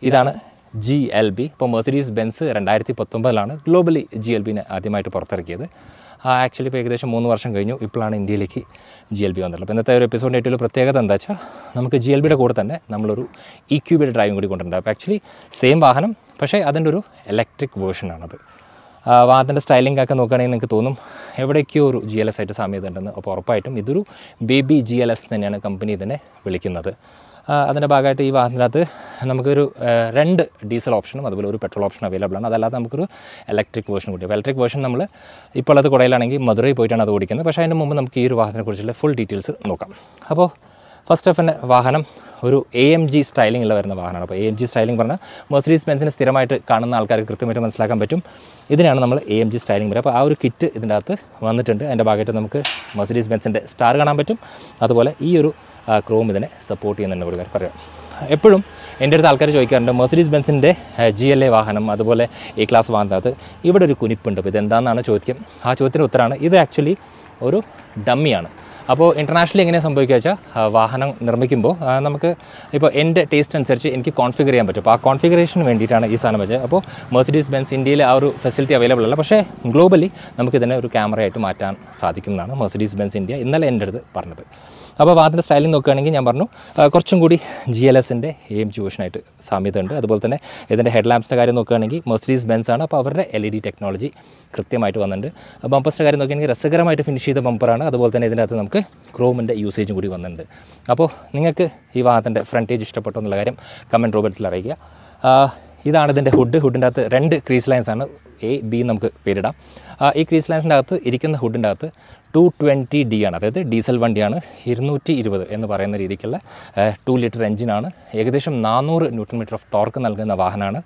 ഇതാണ് G L B ഇപ്പോൾ Mercedes Benz രണ്ടായിരത്തി പത്തൊമ്പതിലാണ് ഗ്ലോബലി ജി എൽ ബിനെ ആദ്യമായിട്ട് പുറത്തിറക്കിയത് ആക്ച്വലി ഇപ്പോൾ ഏകദേശം മൂന്ന് വർഷം കഴിഞ്ഞു ഇപ്പോഴാണ് ഇന്ത്യയിലേക്ക് ജി എൽ ബി വന്നിട്ടുള്ളത് അപ്പോൾ ഇന്നത്തെ ഒരു എപ്പിസോഡിൻ്റെ ഏറ്റവും വലിയ പ്രത്യേകത എന്താ വെച്ചാൽ നമുക്ക് ജി എൽ ബിയുടെ കൂടെ തന്നെ നമ്മളൊരു ഇ ക്യൂബിയുടെ ഡ്രൈവും കൂടി കൊണ്ടുണ്ട് അപ്പോൾ ആക്ച്വലി സെയിം വാഹനം പക്ഷേ അതിൻ്റെ ഒരു ഇലക്ട്രിക് വേർഷനാണത് ആ, വാഹനത്തിൻ്റെ സ്റ്റൈലിംഗ് ഒക്കെ നോക്കുകയാണെങ്കിൽ നിങ്ങൾക്ക് തോന്നും എവിടേക്കോ ഒരു ജി എൽ എസ് ആയിട്ട് സാമ്യത ഉണ്ടെന്ന് അപ്പോൾ ഉറപ്പായിട്ടും ഇതൊരു ബേബി ജി എൽ എസ് തന്നെയാണ് കമ്പനി ഇതിനെ വിളിക്കുന്നത് ആ, അതിൻ്റെ ഭാഗമായിട്ട് ഈ വാഹനത്തിനകത്ത് നമുക്കൊരു ആ, രണ്ട് ഡീസൽ ഓപ്ഷനും അതുപോലെ ഒരു പെട്രോൾ ഓപ്ഷൻ അവൈലബിൾ ആണ് അതല്ലാതെ നമുക്കൊരു ഇലക്ട്രിക് വേർഷൻ കൂടി അപ്പോൾ ഇലക്ട്രിക് വേർഷൻ നമ്മൾ ഇപ്പോൾ അത് കുടയിലാണെങ്കിൽ മധുരയിൽ പോയിട്ടാണ് അത് ഓടിക്കുന്നത് പക്ഷേ അതിന് മുമ്പ് നമുക്ക് ഈ ഒരു വാഹനത്തെക്കുറിച്ചുള്ള ഫുൾ ഡീറ്റെയിൽസ് നോക്കാം അപ്പോൾ ഫസ്റ്റ് ഓഫ് തന്നെ വാഹനം ഒരു എ എം ജി സ്റ്റൈലിംഗിൽ വരുന്ന വാഹനമാണ് അപ്പോൾ എ എം ജി സ്റ്റൈലിംഗ് പറഞ്ഞാൽ മെഴ്സഡീസ് ബെൻസിന് സ്ഥിരമായിട്ട് കാണുന്ന ആൾക്കാർക്ക് കൃത്യമായിട്ട് മനസ്സിലാക്കാൻ പറ്റും ഇതിനാണ് നമ്മൾ എ എം ജി സ്റ്റൈലിംഗ് പറയുക അപ്പോൾ ആ ഒരു കിറ്റ് ഇതിൻ്റെ അകത്ത് വന്നിട്ടുണ്ട് അതിൻ്റെ ഭാഗമായിട്ട് നമുക്ക് മെഴ്സഡീസ് ബെൻസിൻ്റെ സ്റ്റാർ കാണാൻ പറ്റും അതുപോലെ ഈ ഒരു ക്രോം ഇതിനെ സപ്പോർട്ട് ചെയ്യുന്നുണ്ട് ഒരു കാര്യം പറയാം എപ്പോഴും എൻ്റെ അടുത്ത് ആൾക്കാർ ചോദിക്കാറുണ്ട് മെഴ്സഡീസ് ബെൻസിൻ്റെ ജി എൽ എ വാഹനം അതുപോലെ എ ക്ലാസ് വാഹനത്തിനകത്ത് ഇവിടെ ഒരു കുനിപ്പുണ്ട് അപ്പോൾ ഇതെന്താണെന്നാണ് ചോദ്യം ആ ചോദ്യത്തിന് ഉത്തരമാണ് ഇത് ആക്ച്വലി ഒരു ഡമ്മിയാണ് അപ്പോൾ ഇൻ്റർനാഷണലി എങ്ങനെയാണ് സംഭവിക്കുക വെച്ചാൽ ആ, വാഹനം നിർമ്മിക്കുമ്പോൾ ആ, നമുക്ക് ഇപ്പോൾ എൻ്റെ ടേസ്റ്റ് അനുസരിച്ച് എനിക്ക് കോൺഫിഗർ ചെയ്യാൻ പറ്റും അപ്പോൾ ആ കോൺഫിഗറേഷന് വേണ്ടിയിട്ടാണ് ഈ സാധനം വെച്ചത് അപ്പോൾ മെഴ്സഡീസ് ബെൻസ് ഇന്ത്യയിൽ ആ ഒരു ഫെസിലിറ്റി അവൈലബിൾ അല്ല പക്ഷേ ഗ്ലോബലി നമുക്ക് ഇതിനെ ഒരു ക്യാമറയായിട്ട് മാറ്റാൻ സാധിക്കും എന്നാണ് മെഴ്സഡീസ് ബെൻസ് ഇന്ത്യ ഇന്നലെ എൻ്റെ അടുത്ത് പറഞ്ഞത് അപ്പോൾ വാഹനത്തിൻ്റെ സ്റ്റൈലിംഗ് നോക്കുകയാണെങ്കിൽ ഞാൻ പറഞ്ഞു ആ, കുറച്ചും കൂടി ജി എൽ എസിൻ്റെ എ എം ജി വേർഷനായിട്ട് സാമ്യത ഉണ്ട് അതുപോലെ തന്നെ ഇതിൻ്റെ ഹെഡ് ലാമ്പ്സിൻ്റെ കാര്യം നോക്കുകയാണെങ്കിൽ മെഴ്സഡീസ് ബെൻസ് ആണ് അപ്പോൾ അവരുടെ എൽ ഇ ഡി ടെക്നോളജി കൃത്യമായിട്ട് വന്നിട്ടുണ്ട് ബമ്പേഴ്സിൻ്റെ കാര്യം നോക്കുകയാണെങ്കിൽ രസകരമായിട്ട് ഫിനിഷ് ചെയ്ത ബമ്പറാണ് അതുപോലെ തന്നെ ഇതിൻ്റെ അകത്ത് നമുക്ക് ക്രോമിൻ്റെ യൂസേജും കൂടി വന്നിട്ടുണ്ട് അപ്പോൾ നിങ്ങൾക്ക് ഈ വാഹനത്തിൻ്റെ ഫ്രണ്ടേജ് ഇഷ്ടപ്പെട്ടോ എന്നുള്ള കാര്യം കമൻറ്റ് റോബർട്സിൽ അറിയിക്കുക ആ, ഇതാണ് ഇതിൻ്റെ ഹുഡ് ഹുഡിൻ്റെ അകത്ത് രണ്ട് ക്രീസ് ലൈൻസ് ആണ് എ ബി നമുക്ക് പേരിടാം ആ, ഈ ക്രീസ് ലൈൻസിൻ്റെ അകത്ത് ഇരിക്കുന്ന ഹുഡിൻ്റെ അകത്ത് ടു ട്വൻറ്റി ഡി ആണ് അതായത് ഡീസൽ വണ്ടിയാണ് ഇരുന്നൂറ്റി ഇരുപത് എന്ന് പറയുന്ന രീതിക്കുള്ള ടു ലിറ്റർ എഞ്ചിനാണ് ഏകദേശം നാനൂറ് ന്യൂട്ടൺ മീറ്റർ ഓഫ് ടോർക്ക് നൽകുന്ന വാഹനമാണ്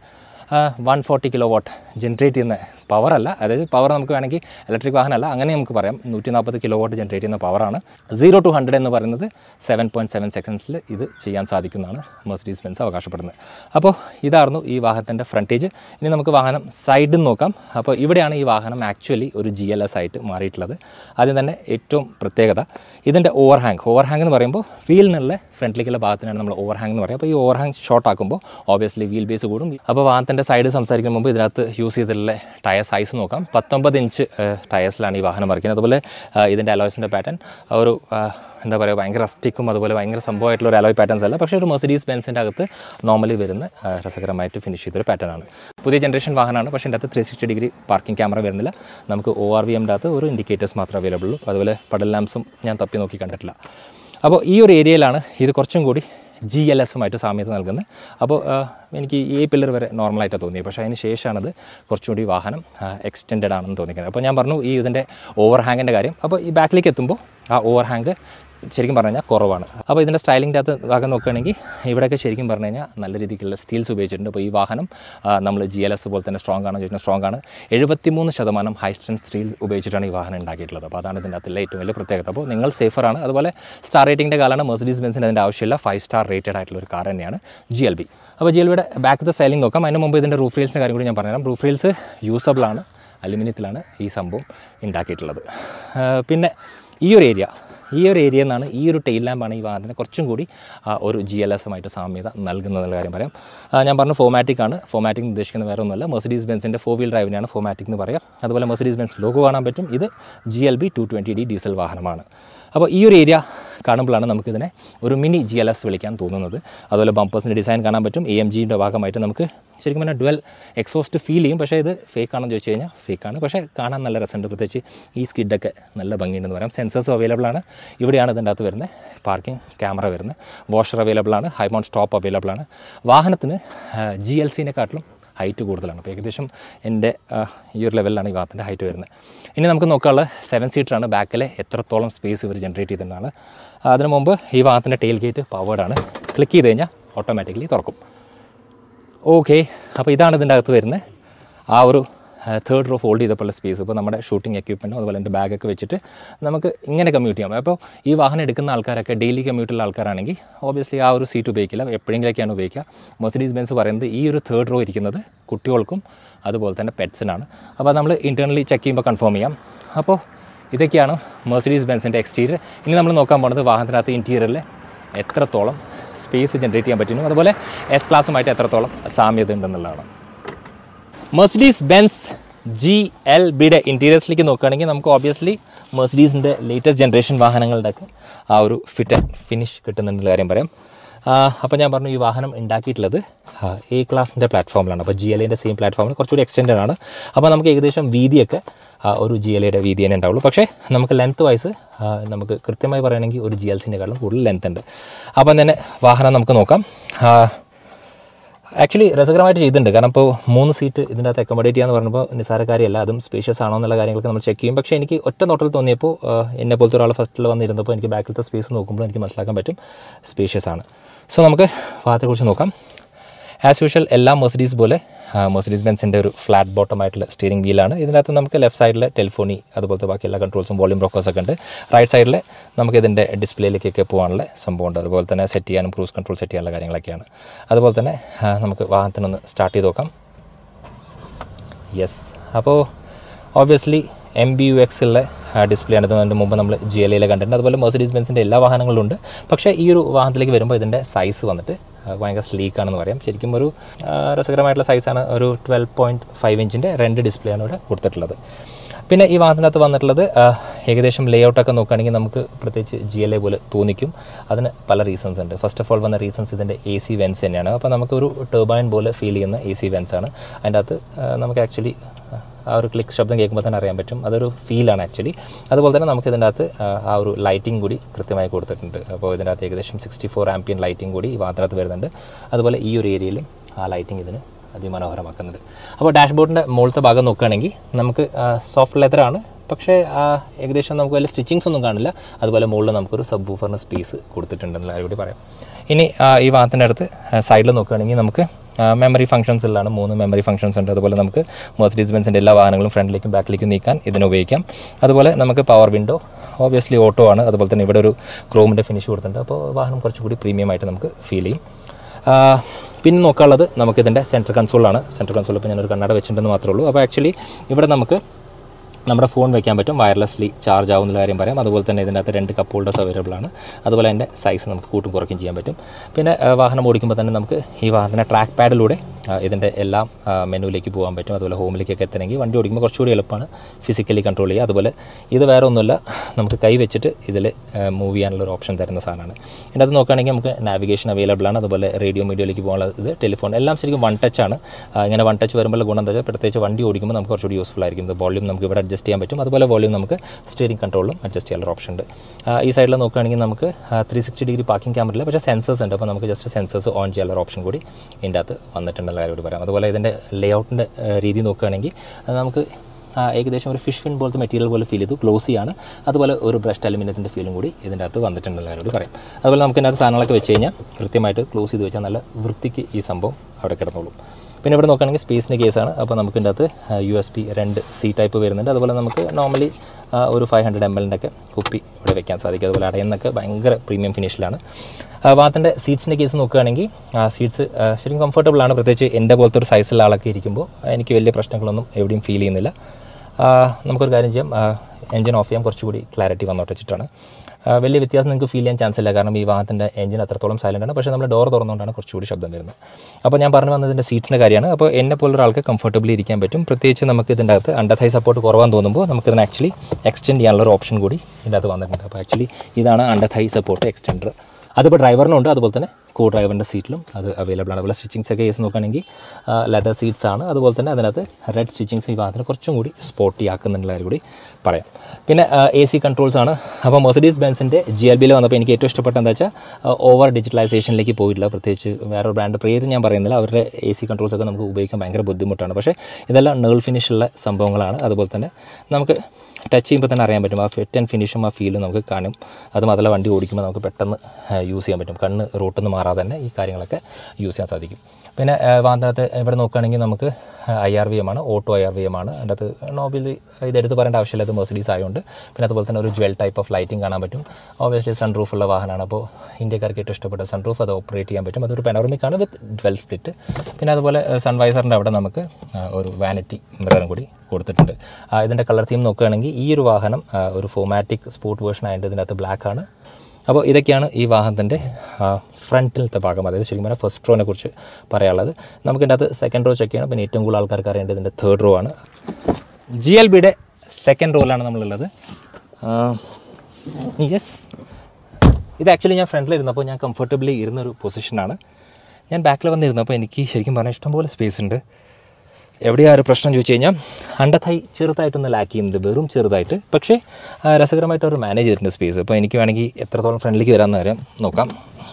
one forty kilowatt generate ചെയ്യുന്ന പവറല്ല അതായത് പവർ നമുക്ക് വേണമെങ്കിൽ ഇലക്ട്രിക് വാഹനമല്ല അങ്ങനെ നമുക്ക് പറയാം നൂറ്റി നാൽപ്പത് കിലോ വാട്ട് ജനറേറ്റ് ചെയ്യുന്ന പവറാണ് സീറോ ടു ഹൺഡ്രഡ് എന്ന് പറയുന്നത് സെവൻ പോയിൻറ്റ് സെവൻ സെക്കൻഡ്സിൽ ഇത് ചെയ്യാൻ സാധിക്കുന്നതാണ് മെഴ്സഡീസ് ബെൻസ് അവകാശപ്പെടുന്നത് അപ്പോൾ ഇതായിരുന്നു ഈ വാഹനത്തിൻ്റെ ഫ്രണ്ടേജ് ഇനി നമുക്ക് വാഹനം സൈഡിൽ നോക്കാം അപ്പോൾ ഇവിടെയാണ് ഈ വാഹനം ആക്ച്വലി ഒരു ജി എൽ എസ് ആയിട്ട് മാറിയിട്ടുള്ളത് ആദ്യം തന്നെ ഏറ്റവും പ്രത്യേകത ഇതിൻ്റെ ഓവർ ഹാങ് ഓവർ ഹാങ് എന്ന് പറയുമ്പോൾ വീലിനുള്ള ഫ്രണ്ടിലേക്കുള്ള ഭാഗത്തിനാണ് നമ്മൾ ഓവർ ഹാങ് എന്ന് പറയുക അപ്പോൾ ഈ ഓവർ ഹാങ് ഷോർട്ട് ആക്കുമ്പോൾ ഓബിയസ്ലി വീൽ ബേസ് കൂടും അപ്പോൾ വാഹനത്തിൻ്റെ സൈഡ് സംസാരിക്കുന്ന മുമ്പ് ഇതിനകത്ത് യൂസ് ചെയ്തിട്ടുള്ള ടയർ സൈസ് നോക്കാം പത്തൊമ്പത് ഇഞ്ച് ടയേഴ്സിലാണ് ഈ വാഹനം വരയ്ക്കുന്നത് അതുപോലെ ആ, ഇതിൻ്റെ അലോയ്സിൻ്റെ പാറ്റേൺ ഒരു ആ, എന്താ പറയുക ഭയങ്കര റസ്റ്റിക്കും അതുപോലെ ഭയങ്കര സംഭവമായിട്ടുള്ള ഒരു അലോയ് പാറ്റേൺസ് അല്ല പക്ഷേ ഒരു മെഴ്സഡീസ് ബെൻസിൻ്റെ അകത്ത് നോർമലി വരുന്ന ആ, രസകരമായിട്ട് ഫിനിഷ് ചെയ്തൊരു പാറ്റേൺ ആണ് പുതിയ ജനറേഷൻ വാഹനമാണ് പക്ഷേ ഇതിൻ്റെ അകത്ത് three sixty degree parking camera വരുന്നില്ല നമുക്ക് ഒ ആർ വി എമ്മിൻ്റെ അകത്ത് ഒരു ഇൻഡിക്കേറ്റേഴ്സ് മാത്രമേ അവൈലബിൾ ഉള്ളൂ അതുപോലെ പടൽ ലാംപ്സും ഞാൻ തപ്പി നോക്കി കണ്ടിട്ടില്ല അപ്പോൾ ഈ ഒരു ഏരിയയിലാണ് ഇത് കുറച്ചും കൂടി ജി എൽ എസുമായിട്ട് സാമ്യത നൽകുന്നത് അപ്പോൾ ആ, എനിക്ക് ഈ പില്ലർ വരെ നോർമലായിട്ട് തോന്നിയത് പക്ഷേ അതിന് ശേഷമാണത് കുറച്ചുകൂടി വാഹനം എക്സ്റ്റെൻഡ് ആണെന്ന് തോന്നിക്കുന്നത് അപ്പോൾ ഞാൻ പറഞ്ഞു ഈ ഇതിൻ്റെ ഓവർ ഹാങ്ങിൻ്റെ കാര്യം അപ്പോൾ ഈ ബാക്കിലേക്ക് എത്തുമ്പോൾ ആ ഓവർ ഹാങ്ക് ശരിക്കും പറഞ്ഞു കഴിഞ്ഞാൽ കുറവാണ് അപ്പോൾ ഇതിൻ്റെ സ്റ്റൈലിൻ്റെ അകത്ത് ഭാഗം നോക്കുകയാണെങ്കിൽ ഇവിടെയൊക്കെ ശരിക്കും പറഞ്ഞു കഴിഞ്ഞാൽ നല്ല രീതിക്കുള്ള സ്റ്റീൽസ് ഉപയോഗിച്ചിട്ടുണ്ട് അപ്പോൾ ഈ വാഹനം നമ്മൾ ജി എൽ എസ് പോലെ തന്നെ സ്ട്രോങ് ആണ് ചോദിച്ചാൽ സ്ട്രോങ് ആണ് എഴുപത്തിമൂന്ന് ശതമാനം ഹൈ സ്ട്രെങ്ത് സ്റ്റീൽ ഉപയോഗിച്ചിട്ടാണ് ഈ വാഹനം ഉണ്ടാക്കിയിട്ടുള്ളത് അപ്പോൾ അതാണ് ഇതിൻ്റെ അകത്തുള്ള ഏറ്റവും വലിയ പ്രത്യേകത അപ്പോൾ നിങ്ങൾ സേഫറാണ് അതുപോലെ സ്റ്റാർ റേറ്റിംഗിൻ്റെ കാലമാണ് മെഴ്സഡീസ് ബെൻസിന് അതിൻ്റെ ആവശ്യമില്ല ഫൈവ് സ്റ്റാർ റേറ്റഡ് ആയിട്ടുള്ള ഒരു കാർ തന്നെയാണ് ജി എൽ ബി അപ്പോൾ ജി എൽ ബിയുടെ ബാക്കത്തെ സ്റ്റൈലിംഗ് നോക്കാം അതിന് മുമ്പ് ഇതിൻ്റെ റൂഫ് റീൽസിൻ്റെ കാര്യം കൂടി ഞാൻ പറഞ്ഞുതരാം റൂഫ് റീൽസ് യൂസബിൾ ആണ് അലുമിനിയത്തിലാണ് ഈ സംഭവം ഉണ്ടാക്കിയിട്ടുള്ളത് ആ, പിന്നെ ഈ ഒരു ഏരിയ ഈ ഒരു ഏരിയ നിന്നാണ് ഈ ഒരു ടെയിൽ ലാമ്പാണ് ഈ വാഹനത്തിന് കുറച്ചും കൂടി ആ, ഒരു ജി എൽ എസ് ആയിട്ട് സാമ്യത നൽകുന്നതെന്നുള്ള കാര്യം പറയാം ആ, ഞാൻ പറഞ്ഞ ഫോമാറ്റിക് ആണ് ഫോമാറ്റിക് ഉദ്ദേശിക്കുന്നത് വേറെ ഒന്നുമല്ല മെഴ്സഡീസ് ബെൻസിൻ്റെ ഫോർ വീൽ ഡ്രൈവിനെയാണ് ഫോമാറ്റിക് എന്ന് പറയാം അതുപോലെ മെഴ്സഡീസ് ബെൻസ് ലോഗോ കാണാൻ പറ്റും ഇത് G L B to twenty D diesel വാഹനമാണ് അപ്പോൾ ഈ ഒരു ഏരിയ കാണുമ്പോഴാണ് നമുക്കിതിനെ ഒരു മിനി ജി എൽ എസ് വിളിക്കാൻ തോന്നുന്നത് അതുപോലെ ബമ്പേഴ്സിൻ്റെ ഡിസൈൻ കാണാൻ പറ്റും എ എം ജിൻ്റെ ഭാഗമായിട്ട് നമുക്ക് ശരിക്കും പറഞ്ഞാൽ ഡുവൽ എക്സോസ്റ്റ് ഫീൽ ചെയ്യും പക്ഷേ ഇത് ഫേക്ക് ആണെന്ന് ചോദിച്ചു കഴിഞ്ഞാൽ ഫേക്കാണ് പക്ഷേ കാണാൻ നല്ല രസമുണ്ട് പ്രത്യേകിച്ച് ഈ സ്കിഡൊക്കെ നല്ല ഭംഗിയുണ്ടെന്ന് പറയാം സെൻസേഴ്സും അവൈലബിൾ ആണ് ഇവിടെയാണ് ഇതിൻ്റെ അകത്ത് വരുന്നത് പാർക്കിംഗ് ക്യാമറ വരുന്നത് വാഷർ അവൈലബിൾ ആണ് ഹൈമൗണ്ട് സ്റ്റോപ്പ് അവൈലബിൾ ആണ് വാഹനത്തിന് ജി എൽ സിനെക്കാട്ടിലും ഹൈറ്റ് കൂടുതലാണ് അപ്പോൾ ഏകദേശം എൻ്റെ ആ, ഈ ഒരു ലെവലിലാണ് ഈ വാഹനത്തിൻ്റെ ഹൈറ്റ് വരുന്നത് ഇനി നമുക്ക് നോക്കാനുള്ള സെവൻ സീറ്ററാണ് ബാക്കിലെ എത്രത്തോളം സ്പേസ് ഇവർ ജനറേറ്റ് ചെയ്തിട്ടുണ്ടാണ് അതിനു മുമ്പ് ഈ വാഹനത്തിൻ്റെ ടെയിൽ ഗേറ്റ് പവേർഡാണ് ക്ലിക്ക് ചെയ്ത് കഴിഞ്ഞാൽ ഓട്ടോമാറ്റിക്കലി തുറക്കും ഓക്കെ അപ്പോൾ ഇതാണ് ഇതിൻ്റെ അകത്ത് വരുന്നത് ആ ഒരു തേർഡ് റോ ഫോൾഡ് ചെയ്തപ്പോഴുള്ള സ്പേസ് ഇപ്പോൾ നമ്മുടെ ഷൂട്ടിംഗ് എക്യുപ്മെൻറ്റും അതുപോലെ എൻ്റെ ബാഗൊക്കെ വെച്ചിട്ട് നമുക്ക് ഇങ്ങനെ കമ്മ്യൂട്ട് ചെയ്യാം അപ്പോൾ ഈ വാഹനം എടുക്കുന്ന ആൾക്കാരൊക്കെ ഡെയിലി കമ്മ്യൂട്ടുള്ള ആൾക്കാരാണെങ്കിൽ ഓബിയസ്ലി ആ ഒരു സീറ്റ് ഉപയോഗിക്കില്ല എപ്പോഴെങ്കിലൊക്കെയാണ് ഉപയോഗിക്കുക മെഴ്സഡീസ് ബെൻസ് പറയുന്നത് ഈ ഒരു തേർഡ് റോ ഇരിക്കുന്നത് കുട്ടികൾക്കും അതുപോലെ തന്നെ പെറ്റ്സിനാണ് അപ്പോൾ നമ്മൾ ഇൻറ്റേർണലി ചെക്ക് ചെയ്യുമ്പോൾ കൺഫേം ചെയ്യാം അപ്പോൾ ഇതൊക്കെയാണ് മെഴ്സഡീസ് ബെൻസിൻ്റെ എക്സ്റ്റീരിയർ ഇനി നമ്മൾ നോക്കാൻ പോകുന്നത് വാഹനത്തിനകത്ത് ഇൻറ്റീരിയറിൽ എത്രത്തോളം സ്പേസ് ജനറേറ്റ് ചെയ്യാൻ പറ്റുന്നു അതുപോലെ എസ് ക്ലാസ്സുമായിട്ട് എത്രത്തോളം സാമ്യത ഉണ്ടെന്നുള്ളതാണ് മെഴ്സിഡീസ് ബെൻസ് ജി എൽ ബിയുടെ ഇൻറ്റീരിയേഴ്സിലേക്ക് നോക്കുകയാണെങ്കിൽ നമുക്ക് ഓബിയസ്ലി മെഴ്സിഡീസിൻ്റെ ലേറ്റസ്റ്റ് ജനറേഷൻ വാഹനങ്ങളുടെ ഒക്കെ ആ ഒരു ഫിറ്റ് ആൻഡ് ഫിനിഷ് കിട്ടുന്നുണ്ടെന്ന കാര്യം പറയാം അപ്പോൾ ഞാൻ പറഞ്ഞു ഈ വാഹനം ഉണ്ടാക്കിയിട്ടുള്ളത് എ ക്ലാസിൻ്റെ പ്ലാറ്റ്ഫോമിലാണ് അപ്പോൾ ജി എൽ എൻ്റെ സെയിം പ്ലാറ്റ്ഫോമിൽ കുറച്ചുകൂടി എക്സ്റ്റെൻഡ് ആണ് അപ്പോൾ നമുക്ക് ഏകദേശം വീതിയൊക്കെ ആ, ഒരു ജി എൽ എയുടെ വീതി തന്നെ ഉണ്ടാവുള്ളൂ പക്ഷേ നമുക്ക് ലെങ്ത് വൈസ് നമുക്ക് കൃത്യമായി പറയുകയാണെങ്കിൽ ഒരു ജി എൽ സിൻ്റെക്കാളും കൂടുതൽ ലെങ്ത് ഉണ്ട് അപ്പം തന്നെ വാഹനം നമുക്ക് നോക്കാം ആ, ആക്ച്വലി രസകരമായിട്ട് ചെയ്തിട്ടുണ്ട് കാരണം ഇപ്പോൾ മൂന്ന് സീറ്റ് ഇതിൻ്റെ അകത്ത് അക്കോമഡേറ്റ് ചെയ്യാന്ന് പറഞ്ഞപ്പോൾ നിസ്സാര കാര്യമല്ല അതും സ്പേഷ്യസ് ആണോ എന്നുള്ള കാര്യങ്ങളൊക്കെ നമ്മൾ ചെക്ക് ചെയ്യും പക്ഷേ എനിക്ക് ഒറ്റ നോട്ടിൽ തോന്നിയപ്പോൾ ആ, എന്നെ പോലത്തെ ഒരാൾ ഫസ്റ്റിൽ വന്നിരുന്നപ്പോൾ എനിക്ക് ബാക്കിലത്തെ സ്പേസ് നോക്കുമ്പോൾ എനിക്ക് മനസ്സിലാക്കാൻ പറ്റും സ്പേഷ്യസ് ആണ് സോ നമുക്ക് വാഹനത്തെക്കുറിച്ച് നോക്കാം ആസ് യൂഷ്വൽ എല്ലാ മെഴ്സിഡീസ് പോലെ മെഴ്സിഡീസ് ബെൻസിൻ്റെ ഒരു ഫ്ലാറ്റ് ബോട്ടം ആയിട്ടുള്ള സ്റ്റിയറിംഗ് വീലാണ് ഇതിനകത്ത് നമുക്ക് ലെഫ്റ്റ് സൈഡിൽ ടെലിഫോണി അതുപോലത്തെ ബാക്കി എല്ലാ കൺട്രോൾസും വോളിയം ബ്രോക്കേഴ്സ് ഒക്കെ ഉണ്ട് റൈറ്റ് സൈഡിൽ നമുക്ക് ഇതിൻ്റെ ഡിസ്പ്ലേയിലേക്കൊക്കെ പോകാനുള്ള സംഭവമുണ്ട് അതുപോലെ തന്നെ സെറ്റ് ചെയ്യാനും ക്രൂസ് കൺട്രോൾ സെറ്റ് ചെയ്യാനുള്ള കാര്യങ്ങളൊക്കെയാണ് അതുപോലെ തന്നെ ആ, നമുക്ക് വാഹനത്തിനൊന്ന് സ്റ്റാർട്ട് ചെയ്ത് നോക്കാം യെസ് അപ്പോൾ ഓബ്വിയസ്ലി എം ബി യു എക്സിലെ ഡിസ്പ്ലേ ആണ് ഇതിന് മുമ്പ് നമ്മൾ ജി എൽ എയിൽ കണ്ടിട്ടുണ്ട് അതുപോലെ മെഴ്സിഡീസ് ബെൻസിൻ്റെ എല്ലാ വാഹനങ്ങളും ഉണ്ട് പക്ഷേ ഈ ഒരു വാഹനത്തിലേക്ക് വരുമ്പോൾ ഇതിൻ്റെ സൈസ് വന്നിട്ട് ആ, ഭയങ്കര സ്ലീക്ക് ആണെന്ന് പറയാം ശരിക്കും ഒരു ആ, രസകരമായിട്ടുള്ള സൈസാണ് ഒരു ട്വൽവ് പോയിൻറ്റ് ഫൈവ് ഇഞ്ചിൻ്റെ രണ്ട് ഡിസ്പ്ലേ ആണ് ഇവിടെ കൊടുത്തിട്ടുള്ളത് പിന്നെ ഈ വാഹനത്തിനകത്ത് വന്നിട്ടുള്ളത് ആ, ഏകദേശം ലേ ഔട്ടൊക്കെ നോക്കുകയാണെങ്കിൽ നമുക്ക് പ്രത്യേകിച്ച് ജി എൽ എ പോലെ തോന്നിക്കും അതിന് പല റീസൺസ് ഉണ്ട് ഫസ്റ്റ് ഓഫ് ഓൾ വന്ന റീസൺസ് ഇതിൻ്റെ എ സി വെൻസ് തന്നെയാണ് അപ്പോൾ നമുക്കൊരു ടർബൈൻ പോലെ ഫീൽ ചെയ്യുന്ന എ സി വെൻസ് ആണ് അതിൻ്റെ അകത്ത് ആ, നമുക്ക് ആക്ച്വലി ആ ഒരു ക്ലിക്ക് ശബ്ദം കേൾക്കുമ്പോൾ തന്നെ അറിയാൻ പറ്റും അതൊരു ഫീലാണ് ആക്ച്വലി അതുപോലെ തന്നെ നമുക്ക് ഇതിൻ്റെ അകത്ത് ആ, ആ ഒരു ലൈറ്റിംഗ് കൂടി കൃത്യമായി കൊടുത്തിട്ടുണ്ട് അപ്പോൾ ഇതിൻ്റെ അകത്ത് ഏകദേശം സിക്സ്റ്റി ഫോർ ആംപിയൻ ലൈറ്റിംഗ് കൂടി ഈ വാഹനത്തിനകത്ത് വരുന്നുണ്ട് അതുപോലെ ഈ ഒരു ഏരിയയിലും ആ ലൈറ്റിംഗ് ഇതിന് അതിമനോഹരമാക്കുന്നത് അപ്പോൾ ഡാഷ്ബോർഡിൻ്റെ മുകളിലത്തെ ഭാഗം നോക്കുകയാണെങ്കിൽ നമുക്ക് സോഫ്റ്റ് ലെതറാണ് പക്ഷേ ആ, ഏകദേശം നമുക്ക് വലിയ സ്റ്റിച്ചിങ്സ് ഒന്നും കാണില്ല അതുപോലെ മുകളിൽ നമുക്കൊരു സബ് വൂഫറിന് സ്പേസ് കൊടുത്തിട്ടുണ്ടെന്നുള്ള കാര്യം കൂടി പറയാം ഇനി ആ, ഈ വാഹനത്തിൻ്റെ അടുത്ത് സൈഡിൽ നോക്കുകയാണെങ്കിൽ നമുക്ക് മെമ്മറി ഫംഗ്ഷൻസിലാണ് മൂന്ന് മെമ്മറി ഫംഗ്ഷൻസ് ഉണ്ട് അതുപോലെ നമുക്ക് മെഴ്സിഡീസ് ബെൻസിൻ്റെ എല്ലാ വാഹനങ്ങളും ഫ്രണ്ടിലേക്കും ബാക്കിലേക്കും നീക്കാൻ ഇതിന് ഉപയോഗിക്കാം അതുപോലെ നമുക്ക് പവർ വിൻഡോ ഓബിയസ്ലി ഓട്ടോ ആണ് അതുപോലെ തന്നെ ഇവിടെ ഒരു ക്രോമിൻ്റെ ഫിനിഷ് കൊടുത്തിട്ടുണ്ട് അപ്പോൾ വാഹനം കുറച്ചുകൂടി പ്രീമിയം ആയിട്ട് നമുക്ക് ഫീൽ ചെയ്യും ആ, പിന്നെ നോക്കാനുള്ളത് നമുക്കിതിൻ്റെ സെൻട്രൽ കൺസോളാണ് സെൻട്രൽ കൺസോൾ ഇപ്പോൾ ഞാനൊരു കണ്ണട വെച്ചിട്ടുണ്ടെന്ന് മാത്രമേ ഉള്ളൂ അപ്പോൾ ആക്ച്വലി ഇവിടെ നമുക്ക് നമ്മുടെ ഫോൺ വെക്കാൻ പറ്റും വയർലെസ്ലി ചാർജ് ആവുന്ന കാര്യം പറയാം അതുപോലെ തന്നെ ഇതിനകത്ത് രണ്ട് കപ്പ് ഹോൾഡേഴ്സ് അവൈലബിൾ ആണ് അതുപോലെ അതിൻ്റെ സൈസ് നമുക്ക് കൂട്ടും കുറയ്ക്കും ചെയ്യാൻ പറ്റും പിന്നെ ആ, വാഹനം ഓടിക്കുമ്പോൾ തന്നെ നമുക്ക് ഈ വാഹന ട്രാക്ക് പാഡിലൂടെ ആ, ഇതിൻ്റെ എല്ലാം മെനുവിലേക്ക് പോകാൻ പറ്റും അതുപോലെ ഹോമിലേക്കൊക്കെ എത്തണമെങ്കിൽ വണ്ടി ഓടിക്കുമ്പോൾ കുറച്ചുകൂടി എളുപ്പമാണ് ഫിസിക്കലി കൺട്രോൾ ചെയ്യുക അതുപോലെ ഇത് വേറെ ഒന്നുമില്ല നമുക്ക് കൈ വെച്ചിട്ട് ഇതിൽ മൂവ് ചെയ്യാനുള്ള ഒരു ഓപ്ഷൻ തരുന്ന സാധനമാണ് ഇതിനകത്ത് നോക്കുകയാണെങ്കിൽ നമുക്ക് നാവിഗേഷൻ അവൈലബിൾ ആണ് അതുപോലെ റേഡിയോ മീഡിയയിലേക്ക് പോകാനുള്ള ഇത് ടെലിഫോൺ എല്ലാം ശരിക്കും വൺ ടച്ച് ആണ് ആ, ഇങ്ങനെ വൺ ടച്ച് വരുമ്പോൾ ഗുണം എന്താ വെച്ചാൽ പ്രത്യേകിച്ച് വണ്ടി ഓടിക്കുമ്പോൾ നമുക്ക് കുറച്ചുകൂടി യൂസ്ഫുൾ ആയിരിക്കും ഇത് വോള്യൂം നമുക്ക് ഇവിടെ അഡ്ജസ്റ്റ് ചെയ്യാൻ പറ്റും അതുപോലെ വോള്യൂം നമുക്ക് സ്റ്റിയറിംഗ് കൺട്രോളിലും അഡ്ജസ്റ്റ് ചെയ്യാനുള്ള ഓപ്ഷൻ ഉണ്ട് ആ, ഈ സൈഡിൽ നോക്കുകയാണെങ്കിൽ നമുക്ക് three sixty degree parking camera ഇല്ല പക്ഷേ സെൻസേഴ്സ് ഉണ്ട് അപ്പോൾ നമുക്ക് ജസ്റ്റ് സെൻസേഴ്സ് ഓൺ ചെയ്യാനുള്ള ഓപ്ഷൻ കൂടി ഇതിൻ്റെ അകത്ത് വന്നിട്ടുണ്ടെന്നുള്ള കാര്യം കൂടി പറയാം അതുപോലെ ഇതിൻ്റെ ലേ ഔട്ടിൻ്റെ രീതി നോക്കുകയാണെങ്കിൽ അത് നമുക്ക് ആ, ഏകദേശം ഒരു ഫിഷ് ഫിൻ പോലത്തെ മെറ്റീരിയൽ പോലെ ഫീൽ ചെയ്തു ഗ്ലോസിയാണ് അതുപോലെ ഒരു ബ്രഷ്ഡ് അലുമിനിയത്തിൻ്റെ ഫീലും കൂടി ഇതിൻ്റെ അകത്ത് വന്നിട്ടുണ്ടെന്ന് കാര്യം കൂടി പറയാം അതുപോലെ നമുക്ക് ഇതിനകത്ത് സാധനങ്ങളൊക്കെ വെച്ച് കഴിഞ്ഞാൽ കൃത്യമായിട്ട് ക്ലോസ് ചെയ്ത് വെച്ചാൽ നല്ല വൃത്തിക്ക് ഈ സംഭവം അവിടെ കിടന്നോളും പിന്നെ ഇവിടെ നോക്കുകയാണെങ്കിൽ സ്പേസിൻ്റെ കേസാണ് അപ്പോൾ നമുക്ക് ഇതിൻ്റെ അകത്ത് യു എസ് പി രണ്ട് സി ടൈപ്പ് വരുന്നുണ്ട് അതുപോലെ നമുക്ക് നോർമലി ഒരു ഫൈവ് ഹൺഡ്രഡ് എം എല്ലിൻ്റെ ഒക്കെ കുപ്പി ഇവിടെ വെക്കാൻ സാധിക്കും അതുപോലെ അടയുന്നൊക്കെ ഭയങ്കര പ്രീമിയം ഫിനിഷിലാണ് വാഹത്തിൻ്റെ സീറ്റ്സിൻ്റെ കേസ് നോക്കുകയാണെങ്കിൽ സീറ്റ്സ് ശരിക്കും കംഫർട്ടബിൾ ആണ് പ്രത്യേകിച്ച് എൻ്റെ പോലത്തെ ഒരു സൈസുള്ള ആളൊക്കെ ഇരിക്കുമ്പോൾ എനിക്ക് വലിയ പ്രശ്നങ്ങളൊന്നും എവിടെയും ഫീൽ ചെയ്യുന്നില്ല ആ, നമുക്കൊരു കാര്യം ചെയ്യാം എൻജിൻ ഓഫ് ചെയ്യാം കുറച്ചുകൂടി ക്ലാരിറ്റി വന്നോട്ട് വെച്ചിട്ടാണ് ആ, വലിയ വ്യത്യാസം നിങ്ങൾക്ക് ഫീൽ ചെയ്യാൻ ചാൻസ് ഇല്ല കാരണം ഈ വാഹനത്തിൻ്റെ എഞ്ചിൻ അത്രത്തോളം സൈലൻ്റ് ആണ് പക്ഷേ നമ്മൾ ഡോർ തുറന്നുകൊണ്ടാണ് കുറച്ചുകൂടി ശബ്ദം വരുന്നത് അപ്പോൾ ഞാൻ പറഞ്ഞു വന്നതിൻ്റെ സീറ്റ്സിൻ്റെ കാര്യമാണ് അപ്പോൾ എന്നെ പോലൊരു ആൾക്ക് കംഫർട്ടബിളി ഇരിക്കാൻ പറ്റും പ്രത്യേകിച്ച് നമുക്ക് ഇതിൻ്റെ അകത്ത് അണ്ടർ തൈ സപ്പോർട്ട് കുറവാന്ന് തോന്നുമ്പോൾ നമുക്ക് ഇതിന് ആക്ച്വലി എക്സ്റ്റെൻഡ് ചെയ്യാനുള്ള ഒരു ഓപ്ഷൻ കൂടി ഇതിൻ്റെ അകത്ത് വന്നിട്ടുണ്ട് അപ്പോൾ ആക്ച്വലി ഇതാണ് അണ്ടർ തൈ സപ്പോർട്ട് എക്സ്റ്റെൻഡർ അതിപ്പോൾ ഡ്രൈവറിനുണ്ട് അതുപോലെ തന്നെ കോ ഡ്രൈവറിൻ്റെ സീറ്റിലും അത് അവൈലബിൾ ആണ് അതുപോലെ സ്റ്റിച്ചിങ്സ് ഒക്കെ കേസ് നോക്കുകയാണെങ്കിൽ ലെതർ സീറ്റ്സ് ആണ് അതുപോലെ തന്നെ അതിനകത്ത് റെഡ് സ്റ്റിച്ചിങ്സ് ഈ വാഹനത്തിന് കുറച്ചും കൂടി സ്പോട്ടി ആക്കുന്നുള്ള കാര്യം കൂടി പറയാം പിന്നെ എ സി കൺട്രോൾസ് ആണ് അപ്പോൾ മെഴ്സിഡീസ് ബെൻസിൻ്റെ ജി എൽ ബിയിൽ വന്നപ്പോൾ എനിക്ക് ഏറ്റവും ഇഷ്ടപ്പെട്ട എന്താ വെച്ചാൽ ഓവർ ഡിജിറ്റലൈസേഷനിലേക്ക് പോയിട്ടില്ല പ്രത്യേകിച്ച് വേറെ ബ്രാൻഡ് പേര് ഞാൻ പറയുന്നില്ല അവരുടെ എ സി കൺട്രോൾസ് ഒക്കെ നമുക്ക് ഉപയോഗിക്കാൻ ഭയങ്കര ബുദ്ധിമുട്ടാണ് പക്ഷേ ഇതെല്ലാം നേൾ ഫിനിഷുള്ള സംഭവങ്ങളാണ് അതുപോലെ തന്നെ നമുക്ക് ടച്ച് ചെയ്യുമ്പോൾ തന്നെ അറിയാൻ പറ്റും ആ ഫിറ്റ് ആൻഡ് ഫിനിഷും ആ ഫീലും നമുക്ക് കാണും അത് മാത്രമല്ല വണ്ടി ഓടിക്കുമ്പോൾ നമുക്ക് പെട്ടെന്ന് യൂസ് ചെയ്യാൻ പറ്റും കണ്ണ് റൂട്ടിൽ നിന്ന് മാറാതെ തന്നെ ഈ കാര്യങ്ങളൊക്കെ യൂസ് ചെയ്യാൻ സാധിക്കും പിന്നെ വാഹനത്തിനകത്ത് ഇവിടെ നോക്കുകയാണെങ്കിൽ നമുക്ക് ഐ ആർ വി എം ആണ് auto I R V M ആണ് അതിൻ്റെ അകത്ത് നോബിലി ഇതെടുത്ത് പറയേണ്ട ആവശ്യമില്ല അത് മെഴ്സിഡീസ് ആയതുകൊണ്ട് പിന്നെ അതുപോലെ തന്നെ ഒരു ജ്വൽ ടൈപ്പ് ഓഫ് ലൈറ്റിംഗ് കാണാൻ പറ്റും ഓബിയസ്ലി സൺ റൂഫുള്ള വാഹനമാണ് അപ്പോൾ ഇന്ത്യക്കാർക്ക് ഏറ്റവും ഇഷ്ടപ്പെട്ട സൺ റൂഫ് അത് ഓപ്പറേറ്റ് ചെയ്യാൻ പറ്റും അതൊരു പെനോറമിക് ആണ് വിത്ത് ഡ്വൽ സ്പ്ലിറ്റ് പിന്നെ അതുപോലെ സൺവൈസറിൻ്റെ അവിടെ നമുക്ക് ആ, ഒരു വാനിറ്റി മിററും കൂടി കൊടുത്തിട്ടുണ്ട് ആ, ഇതിൻ്റെ കളർ തീം നോക്കുകയാണെങ്കിൽ ഈ ഒരു വാഹനം ആ, ഒരു ഫോമാറ്റിക് സ്പോർട്ട് വേർഷൻ ആയതുകൊണ്ട് ഇതിനകത്ത് ബ്ലാക്ക് ആണ് അപ്പോൾ ഇതൊക്കെയാണ് ഈ വാഹനത്തിൻ്റെ ഫ്രണ്ടിലത്തെ ഭാഗം അതായത് ശരിക്കും പറഞ്ഞാൽ ഫസ്റ്റ് റോനെ കുറിച്ച് പറയാനുള്ളത് നമുക്ക് ഇതിൻ്റെ അകത്ത് സെക്കൻഡ് റോ ചെക്ക് ചെയ്യണം പിന്നെ ഏറ്റവും കൂടുതൽ ആൾക്കാർക്ക് അറിയേണ്ടത് ഇതിൻ്റെ തേർഡ് റോ ആണ് ജി എൽ ബിയുടെ സെക്കൻഡ് റോയിലാണ് നമ്മളുള്ളത് യെസ് ഇത് ആക്ച്വലി ഞാൻ ഫ്രണ്ടിലിരുന്നപ്പോൾ ഞാൻ കംഫർട്ടബിളി ഇരുന്നൊരു പൊസിഷനാണ് ഞാൻ ബാക്കിൽ വന്നിരുന്നപ്പോൾ എനിക്ക് ശരിക്കും പറഞ്ഞാൽ ഇഷ്ടംപോലെ സ്പേസ് ഉണ്ട് എവിടെയാ ഒരു പ്രശ്നം ചോദിച്ചു കഴിഞ്ഞാൽ അണ്ടത്തായി ചെറുതായിട്ടൊന്ന് ലാക്ക് ചെയ്യുന്നുണ്ട് വെറും ചെറുതായിട്ട് പക്ഷേ ആ, രസകരമായിട്ട് അവർ മാനേജ് ചെയ്തിട്ടുണ്ട് സ്പേസ് അപ്പോൾ എനിക്ക് വേണമെങ്കിൽ എത്രത്തോളം ഫ്രണ്ടിലേക്ക് വരാമെന്ന് കാര്യം നോക്കാം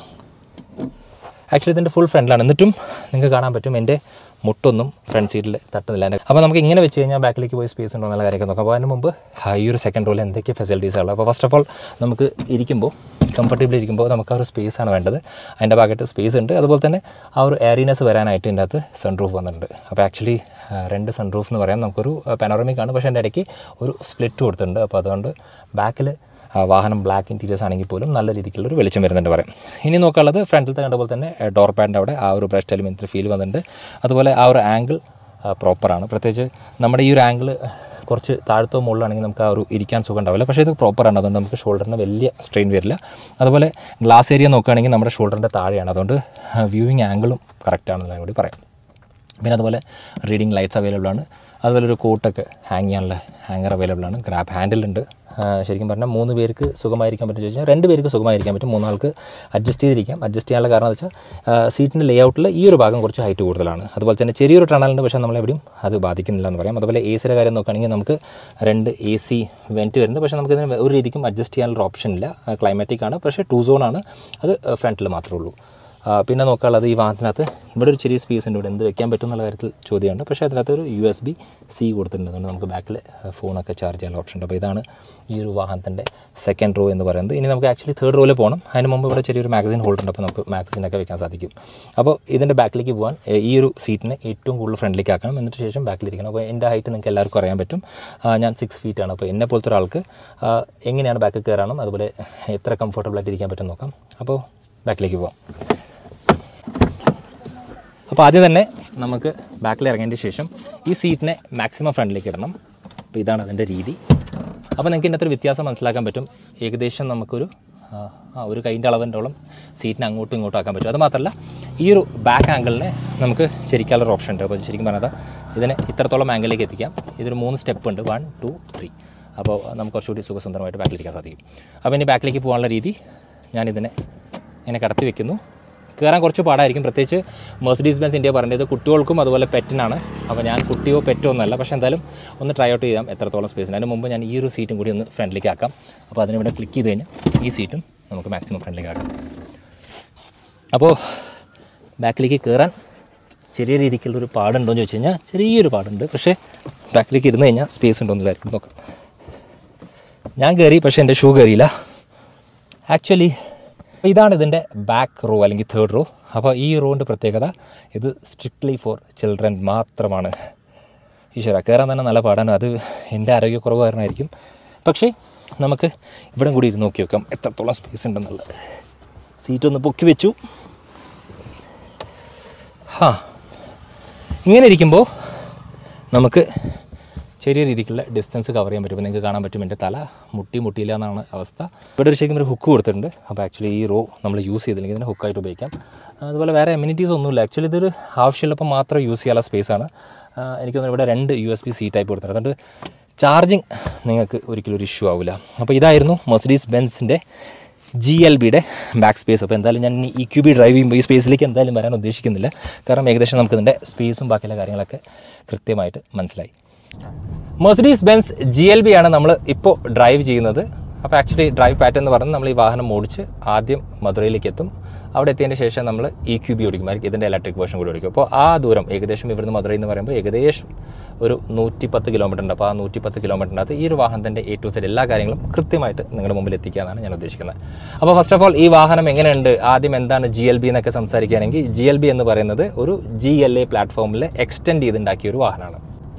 ആക്ച്വലി ഇതിൻ്റെ ഫുൾ ഫ്രണ്ടിലാണ് എന്നിട്ടും നിങ്ങൾക്ക് കാണാൻ പറ്റും എൻ്റെ മുട്ടൊന്നും ഫ്രണ്ട് സീറ്റിൽ തട്ടുന്നില്ല എൻ്റെ അപ്പോൾ നമുക്ക് ഇങ്ങനെ വെച്ച് കഴിഞ്ഞാൽ ബാക്കിലേക്ക് പോയി സ്പേസ് ഉണ്ടോ എന്നുള്ള കാര്യമൊക്കെ നോക്കാം അപ്പോൾ അതിന് മുമ്പ് ആ, ഈ ഒരു സെക്കൻഡ് റോയിൽ എന്തൊക്കെ ഫെസിലിറ്റീസ് ഉള്ളത് അപ്പോൾ ഫസ്റ്റ് ഓഫ് ഓൾ നമുക്ക് ഇരിക്കുമ്പോൾ കംഫർട്ടബിൾ ഇരിക്കുമ്പോൾ നമുക്ക് ആ ഒരു സ്പേസ് ആണ് വേണ്ടത് അതിൻ്റെ ഭാഗമായിട്ട് സ്പേസ് ഉണ്ട് അതുപോലെ തന്നെ ആ ഒരു എയറിനെസ് വരാനായിട്ട് ഇതിൻ്റെ അകത്ത് സൺറൂഫ് വന്നിട്ടുണ്ട് അപ്പോൾ ആക്ച്വലി രണ്ട് സൺറൂഫ് എന്ന് പറയാം നമുക്കൊരു പാനോറമിക് ആണ് പക്ഷേ എൻ്റെ ഇടയ്ക്ക് ഒരു സ്പ്ലിറ്റ് കൊടുത്തിട്ടുണ്ട് അപ്പോൾ അതുകൊണ്ട് ബാക്കിൽ ആ, വാഹനം ബ്ലാക്ക് ഇൻറ്റീരിയേഴ്സ് ആണെങ്കിൽ പോലും നല്ല രീതിക്കുള്ള ഒരു വെളിച്ചം വരുന്നുണ്ട് പറയാം ഇനി നോക്കാനുള്ളത് ഫ്രണ്ടിലത്തെ കണ്ട പോലെ തന്നെ ഡോർ പാഡിൻ്റെ അവിടെ ആ ഒരു ബ്രഷ് എലിമെൻറ്റ് ഫീൽ വന്നിട്ടുണ്ട് അതുപോലെ ആ ഒരു ആംഗിൾ പ്രോപ്പറാണ് പ്രത്യേകിച്ച് നമ്മുടെ ഈ ഒരു ആംഗിൾ കുറച്ച് താഴത്തോ മുകളിലാണെങ്കിൽ നമുക്ക് ആ ഒരു ഇരിക്കാൻ സുഖം ഉണ്ടാവില്ല പക്ഷേ ഇത് പ്രോപ്പറാണ് അതുകൊണ്ട് നമുക്ക് ഷോൾഡറിന് വലിയ സ്ട്രെയിൻ വരില്ല അതുപോലെ ഗ്ലാസ് ഏരിയ നോക്കുകയാണെങ്കിൽ നമ്മുടെ ഷോൾഡറിൻ്റെ താഴെയാണ് അതുകൊണ്ട് വ്യൂവിങ് ആംഗിളും കറക്റ്റാണെന്ന് കൂടി പറയാം പിന്നെ അതുപോലെ റീഡിങ് ലൈറ്റ്സ് അവൈലബിൾ ആണ് അതുപോലെ ഒരു കോട്ടൊക്കെ ഹാങ് ചെയ്യാനുള്ള ഹാങ്ങർ അവൈലബിൾ ആണ് ഗ്രാബ് ഹാൻഡിലുണ്ട് ശരിക്കും പറഞ്ഞാൽ മൂന്ന് പേർക്ക് സുഖമായിരിക്കാൻ പറ്റും ചോദിച്ചാൽ രണ്ട് പേർക്ക് സുഖമായിരിക്കാൻ പറ്റും മൂന്നാൾക്ക് അഡ്ജസ്റ്റ് ചെയ്തിരിക്കാം അഡ്ജസ്റ്റ് ചെയ്യാനുള്ള കാരണം എന്ന് വെച്ചാൽ സീറ്റിൻ്റെ ലേ ഔട്ടിൽ ഈ ഒരു ഭാഗം കുറച്ച് ഹൈറ്റ് കൂടുതലാണ് അതുപോലെ തന്നെ ചെറിയൊരു ടണലുണ്ട് പക്ഷേ നമ്മളെവിടെയും അത് ബാധിക്കുന്നില്ല എന്ന് പറയാം അതുപോലെ എ സിയുടെ കാര്യം നോക്കുകയാണെങ്കിൽ നമുക്ക് രണ്ട് എ സി വെൻറ്റ് വരുന്നുണ്ട് പക്ഷേ നമുക്കിതിന് ഒരു രീതിക്കും അഡ്ജസ്റ്റ് ചെയ്യാനുള്ള ഓപ്ഷൻ ഇല്ല ക്ലൈമാറ്റിക് ആണ് പക്ഷേ ടു സോൺ ആണ് അത് ഫ്രണ്ടിൽ മാത്രമേ ഉള്ളൂ ആ, പിന്നെ നോക്കാനുള്ളത് ഈ വാഹനത്തിനകത്ത് ഇവിടെ ഒരു ചെറിയ സ്പേസ് ഉണ്ട് ഇവിടെ എന്ത് വെക്കാൻ പറ്റും എന്നുള്ള കാര്യത്തിൽ ചോദ്യമുണ്ട് പക്ഷേ അതിനകത്ത് ഒരു യു എസ് ബി സി കൊടുത്തിട്ടുണ്ട് അതുകൊണ്ട് നമുക്ക് ബാക്കിൽ ഫോണൊക്കെ ചാർജ് ചെയ്യാനുള്ള ഓപ്ഷൻ ഉണ്ട് അപ്പോൾ ഇതാണ് ഈ ഒരു വാഹനത്തിൻ്റെ സെക്കൻഡ് റോ എന്ന് പറയുന്നത് ഇനി നമുക്ക് ആക്ച്വലി തേർഡ് റോയിൽ പോകണം അതിന് മുമ്പ് ഇവിടെ ചെറിയൊരു മാഗസിൻ ഹോൾഡർ ഉണ്ട് അപ്പോൾ നമുക്ക് മാഗസിനൊക്കെ വെക്കാൻ സാധിക്കും അപ്പോൾ ഇതിൻ്റെ ബാക്കിലേക്ക് പോകാൻ ഏ, ഈ ഒരു സീറ്റിനെ ഏറ്റവും കൂടുതൽ ഫ്രണ്ടിലേക്ക് ആക്കണം എന്നിട്ട് ശേഷം ബാക്കിലിരിക്കണം അപ്പോൾ എൻ്റെ ഹൈറ്റ് നിങ്ങൾക്ക് എല്ലാവർക്കും അറിയാൻ പറ്റും ആ, ഞാൻ സിക്സ് ഫീറ്റ് ആണ് അപ്പോൾ എന്നെ പോലത്തെ ഒരാൾക്ക് ആ, എങ്ങനെയാണ് ബാക്കിൽ കയറാനും അതുപോലെ എത്ര കംഫർട്ടബിൾ ആയിട്ട് ഇരിക്കാൻ പറ്റും നോക്കാം അപ്പോൾ ബാക്കിലേക്ക് പോകാം അപ്പോൾ ആദ്യം തന്നെ നമുക്ക് ബാക്കിൽ ഇറങ്ങിയതിന് ശേഷം ഈ സീറ്റിനെ മാക്സിമം ഫ്രണ്ടിലേക്ക് ഇടണം അപ്പോൾ ഇതാണ് അതിൻ്റെ രീതി അപ്പോൾ നിങ്ങൾക്ക് ഇതിനകത്ത് ഒരു വ്യത്യാസം മനസ്സിലാക്കാൻ പറ്റും ഏകദേശം നമുക്കൊരു ആ, ആ ഒരു കൈൻ്റെ അളവിൻ്റോളം സീറ്റിനെ അങ്ങോട്ടും ഇങ്ങോട്ടും ആക്കാൻ പറ്റും അത് മാത്രമല്ല ഈ ഒരു ബാക്ക് ആംഗിളിനെ നമുക്ക് ശരിക്കാനുള്ള ഓപ്ഷൻ ഉണ്ട് അപ്പോൾ ശരിക്കും പറഞ്ഞാൽ ഇതിനെ ഇത്രത്തോളം ആംഗിളിലേക്ക് എത്തിക്കാം ഇതൊരു മൂന്ന് സ്റ്റെപ്പ് ഉണ്ട് വൺ ടു ത്രീ അപ്പോൾ നമുക്ക് കുറച്ചുകൂടി സുഖസുന്ദരമായിട്ട് ബാക്കിലിരിക്കാൻ സാധിക്കും അപ്പോൾ ഇനി ബാക്കിലേക്ക് പോകാനുള്ള രീതി ഞാനിതിനെ ഇങ്ങനെ കടത്തി വെക്കുന്നു കയറാൻ കുറച്ച് പാടായിരിക്കും പ്രത്യേകിച്ച് മെഴ്സിഡീസ് ബെൻസ് ഇന്ത്യ പറഞ്ഞത് കുട്ടികൾക്കും അതുപോലെ പെറ്റിനാണ് അപ്പോൾ ഞാൻ കുട്ടിയോ പെറ്റോ ഒന്നല്ല പക്ഷേ എന്തായാലും ഒന്ന് ട്രൈ ഔട്ട് ചെയ്യാം എത്രത്തോളം സ്പേസിന് അതിന് മുമ്പ് ഞാൻ ഈ ഒരു സീറ്റും കൂടി ഒന്ന് ഫ്രണ്ടിലേക്ക് ആക്കാം അപ്പോൾ അതിനിവിടെ ക്ലിക്ക് ചെയ്ത് കഴിഞ്ഞാൽ ഈ സീറ്റും നമുക്ക് മാക്സിമം ഫ്രണ്ടിലേക്ക് ആക്കാം അപ്പോൾ ബാക്കിലേക്ക് കയറാൻ ചെറിയ രീതിക്കുള്ളൊരു പാടുണ്ടോ എന്ന് ചോദിച്ചു കഴിഞ്ഞാൽ ചെറിയൊരു പാടുണ്ട് പക്ഷേ ബാക്കിലേക്ക് ഇരുന്ന് കഴിഞ്ഞാൽ സ്പേസ് ഉണ്ടോ എന്നില്ലായിരിക്കും നോക്കാം ഞാൻ കയറി പക്ഷേ എൻ്റെ ഷൂ കയറിയില്ല ആക്ച്വലി ഇതാണ് ഇതിൻ്റെ ബാക്ക് റോ അല്ലെങ്കിൽ തേർഡ് റോ അപ്പോൾ ഈ റോൻ്റെ പ്രത്യേകത ഇത് സ്ട്രിക്ട്ലി ഫോർ ചിൽഡ്രൻ മാത്രമാണ് ഈശ്വര കയറാൻ തന്നെ നല്ല പാടാണ് അത് എൻ്റെ ആരോഗ്യക്കുറവ് കാരണമായിരിക്കും പക്ഷേ നമുക്ക് ഇവിടെ കൂടി ഇരുന്ന് നോക്കി നോക്കാം എത്രത്തോളം സ്പേസ് ഉണ്ടെന്നുള്ളത് സീറ്റ് ഒന്ന് പൊക്കി വെച്ചു ഹാ ഇങ്ങനെ ഇരിക്കുമ്പോൾ നമുക്ക് ചെറിയ രീതിക്കുള്ള ഡിസ്റ്റൻസ് കവർ ചെയ്യാൻ പറ്റും ഇപ്പോൾ നിങ്ങൾക്ക് കാണാൻ പറ്റും എൻ്റെ തല മുട്ടി മുട്ടിയില്ല എന്നാണ് അവസ്ഥ ഇവിടെ ഒരു ശരിക്കും ഒരു ഹുക്ക് കൊടുത്തിട്ടുണ്ട് അപ്പോൾ ആക്ച്വലി ഈ റോ നമ്മൾ യൂസ് ചെയ്തില്ലെങ്കിൽ ഇതിനെ ഹുക്കായിട്ട് ഉപയോഗിക്കാം അതുപോലെ വേറെ എമ്യൂണിറ്റീസ് ഒന്നുമില്ല ആക്ച്വലി ഇതൊരു ആവശ്യമുള്ളപ്പോൾ മാത്രം യൂസ് ചെയ്യാനുള്ള സ്പേസാണ് എനിക്ക് തോന്നുന്നു ഇവിടെ രണ്ട് U S B C type കൊടുത്തിട്ടുണ്ട് അതുകൊണ്ട് ചാർജിങ് നിങ്ങൾക്ക് ഒരിക്കലും ഒരു ഇഷ്യൂ ആവില്ല അപ്പോൾ ഇതായിരുന്നു മെഴ്സിഡീസ് ബെൻസിൻ്റെ ജി എൽ ബിയുടെ ബാക്ക് സ്പേസ് അപ്പോൾ എന്തായാലും ഞാൻ ഈ ക്യൂ ബി ഡ്രൈവ് ചെയ്യുമ്പോൾ ഈ സ്പേസിലേക്ക് എന്തായാലും വരാൻ ഉദ്ദേശിക്കുന്നില്ല കാരണം ഏകദേശം നമുക്ക് ഇതിൻ്റെ സ്പേസും ബാക്കിയുള്ള കാര്യങ്ങളൊക്കെ കൃത്യമായിട്ട് മനസ്സിലായി Mercedes Benz G L B ആണ് നമ്മൾ ഇപ്പോൾ ഡ്രൈവ് ചെയ്യുന്നത് അപ്പോൾ ആക്ച്വലി ഡ്രൈവ് പാറ്റേൺ എന്ന് പറഞ്ഞാൽ നമ്മൾ ഈ വാഹനം ഓടിച്ച് ആദ്യം മധുരയിലേക്ക് എത്തും അവിടെ എത്തിയതിന് ശേഷം നമ്മൾ ഇ ക്യൂ ബി ഓടിക്കുമായിരിക്കും ഇതിൻ്റെ ഇലക്ട്രിക് വേർഷൻ കൂടി ഓടിക്കും അപ്പോൾ ആ ദൂരം ഏകദേശം ഇവിടുന്ന് മധുരയിൽ എന്ന് പറയുമ്പോൾ ഏകദേശം ഒരു നൂറ്റി പത്ത് കിലോമീറ്റർ ഉണ്ട് അപ്പോൾ ആ നൂറ്റി പത്ത് കിലോമീറ്ററിനകത്ത് ഈ ഒരു വാഹനത്തിൻ്റെ എ ടു സെഡ് എല്ലാ കാര്യങ്ങളും കൃത്യമായിട്ട് നിങ്ങളുടെ മുമ്പിൽ എത്തിക്കാനാണ് ഞാൻ ഉദ്ദേശിക്കുന്നത് അപ്പോൾ ഫസ്റ്റ് ഓഫ് ഓൾ ഈ വാഹനം എങ്ങനെയുണ്ട് ആദ്യം എന്താണ് ജി എൽ ബി എന്നൊക്കെ സംസാരിക്കുകയാണെങ്കിൽ ജി എൽ ബി എന്ന് പറയുന്നത് ഒരു ജി എൽ എ പ്ലാറ്റ്ഫോമിൽ എക്സ്റ്റെൻഡ് ചെയ്തുണ്ടാക്കിയ ഒരു വാഹനമാണ്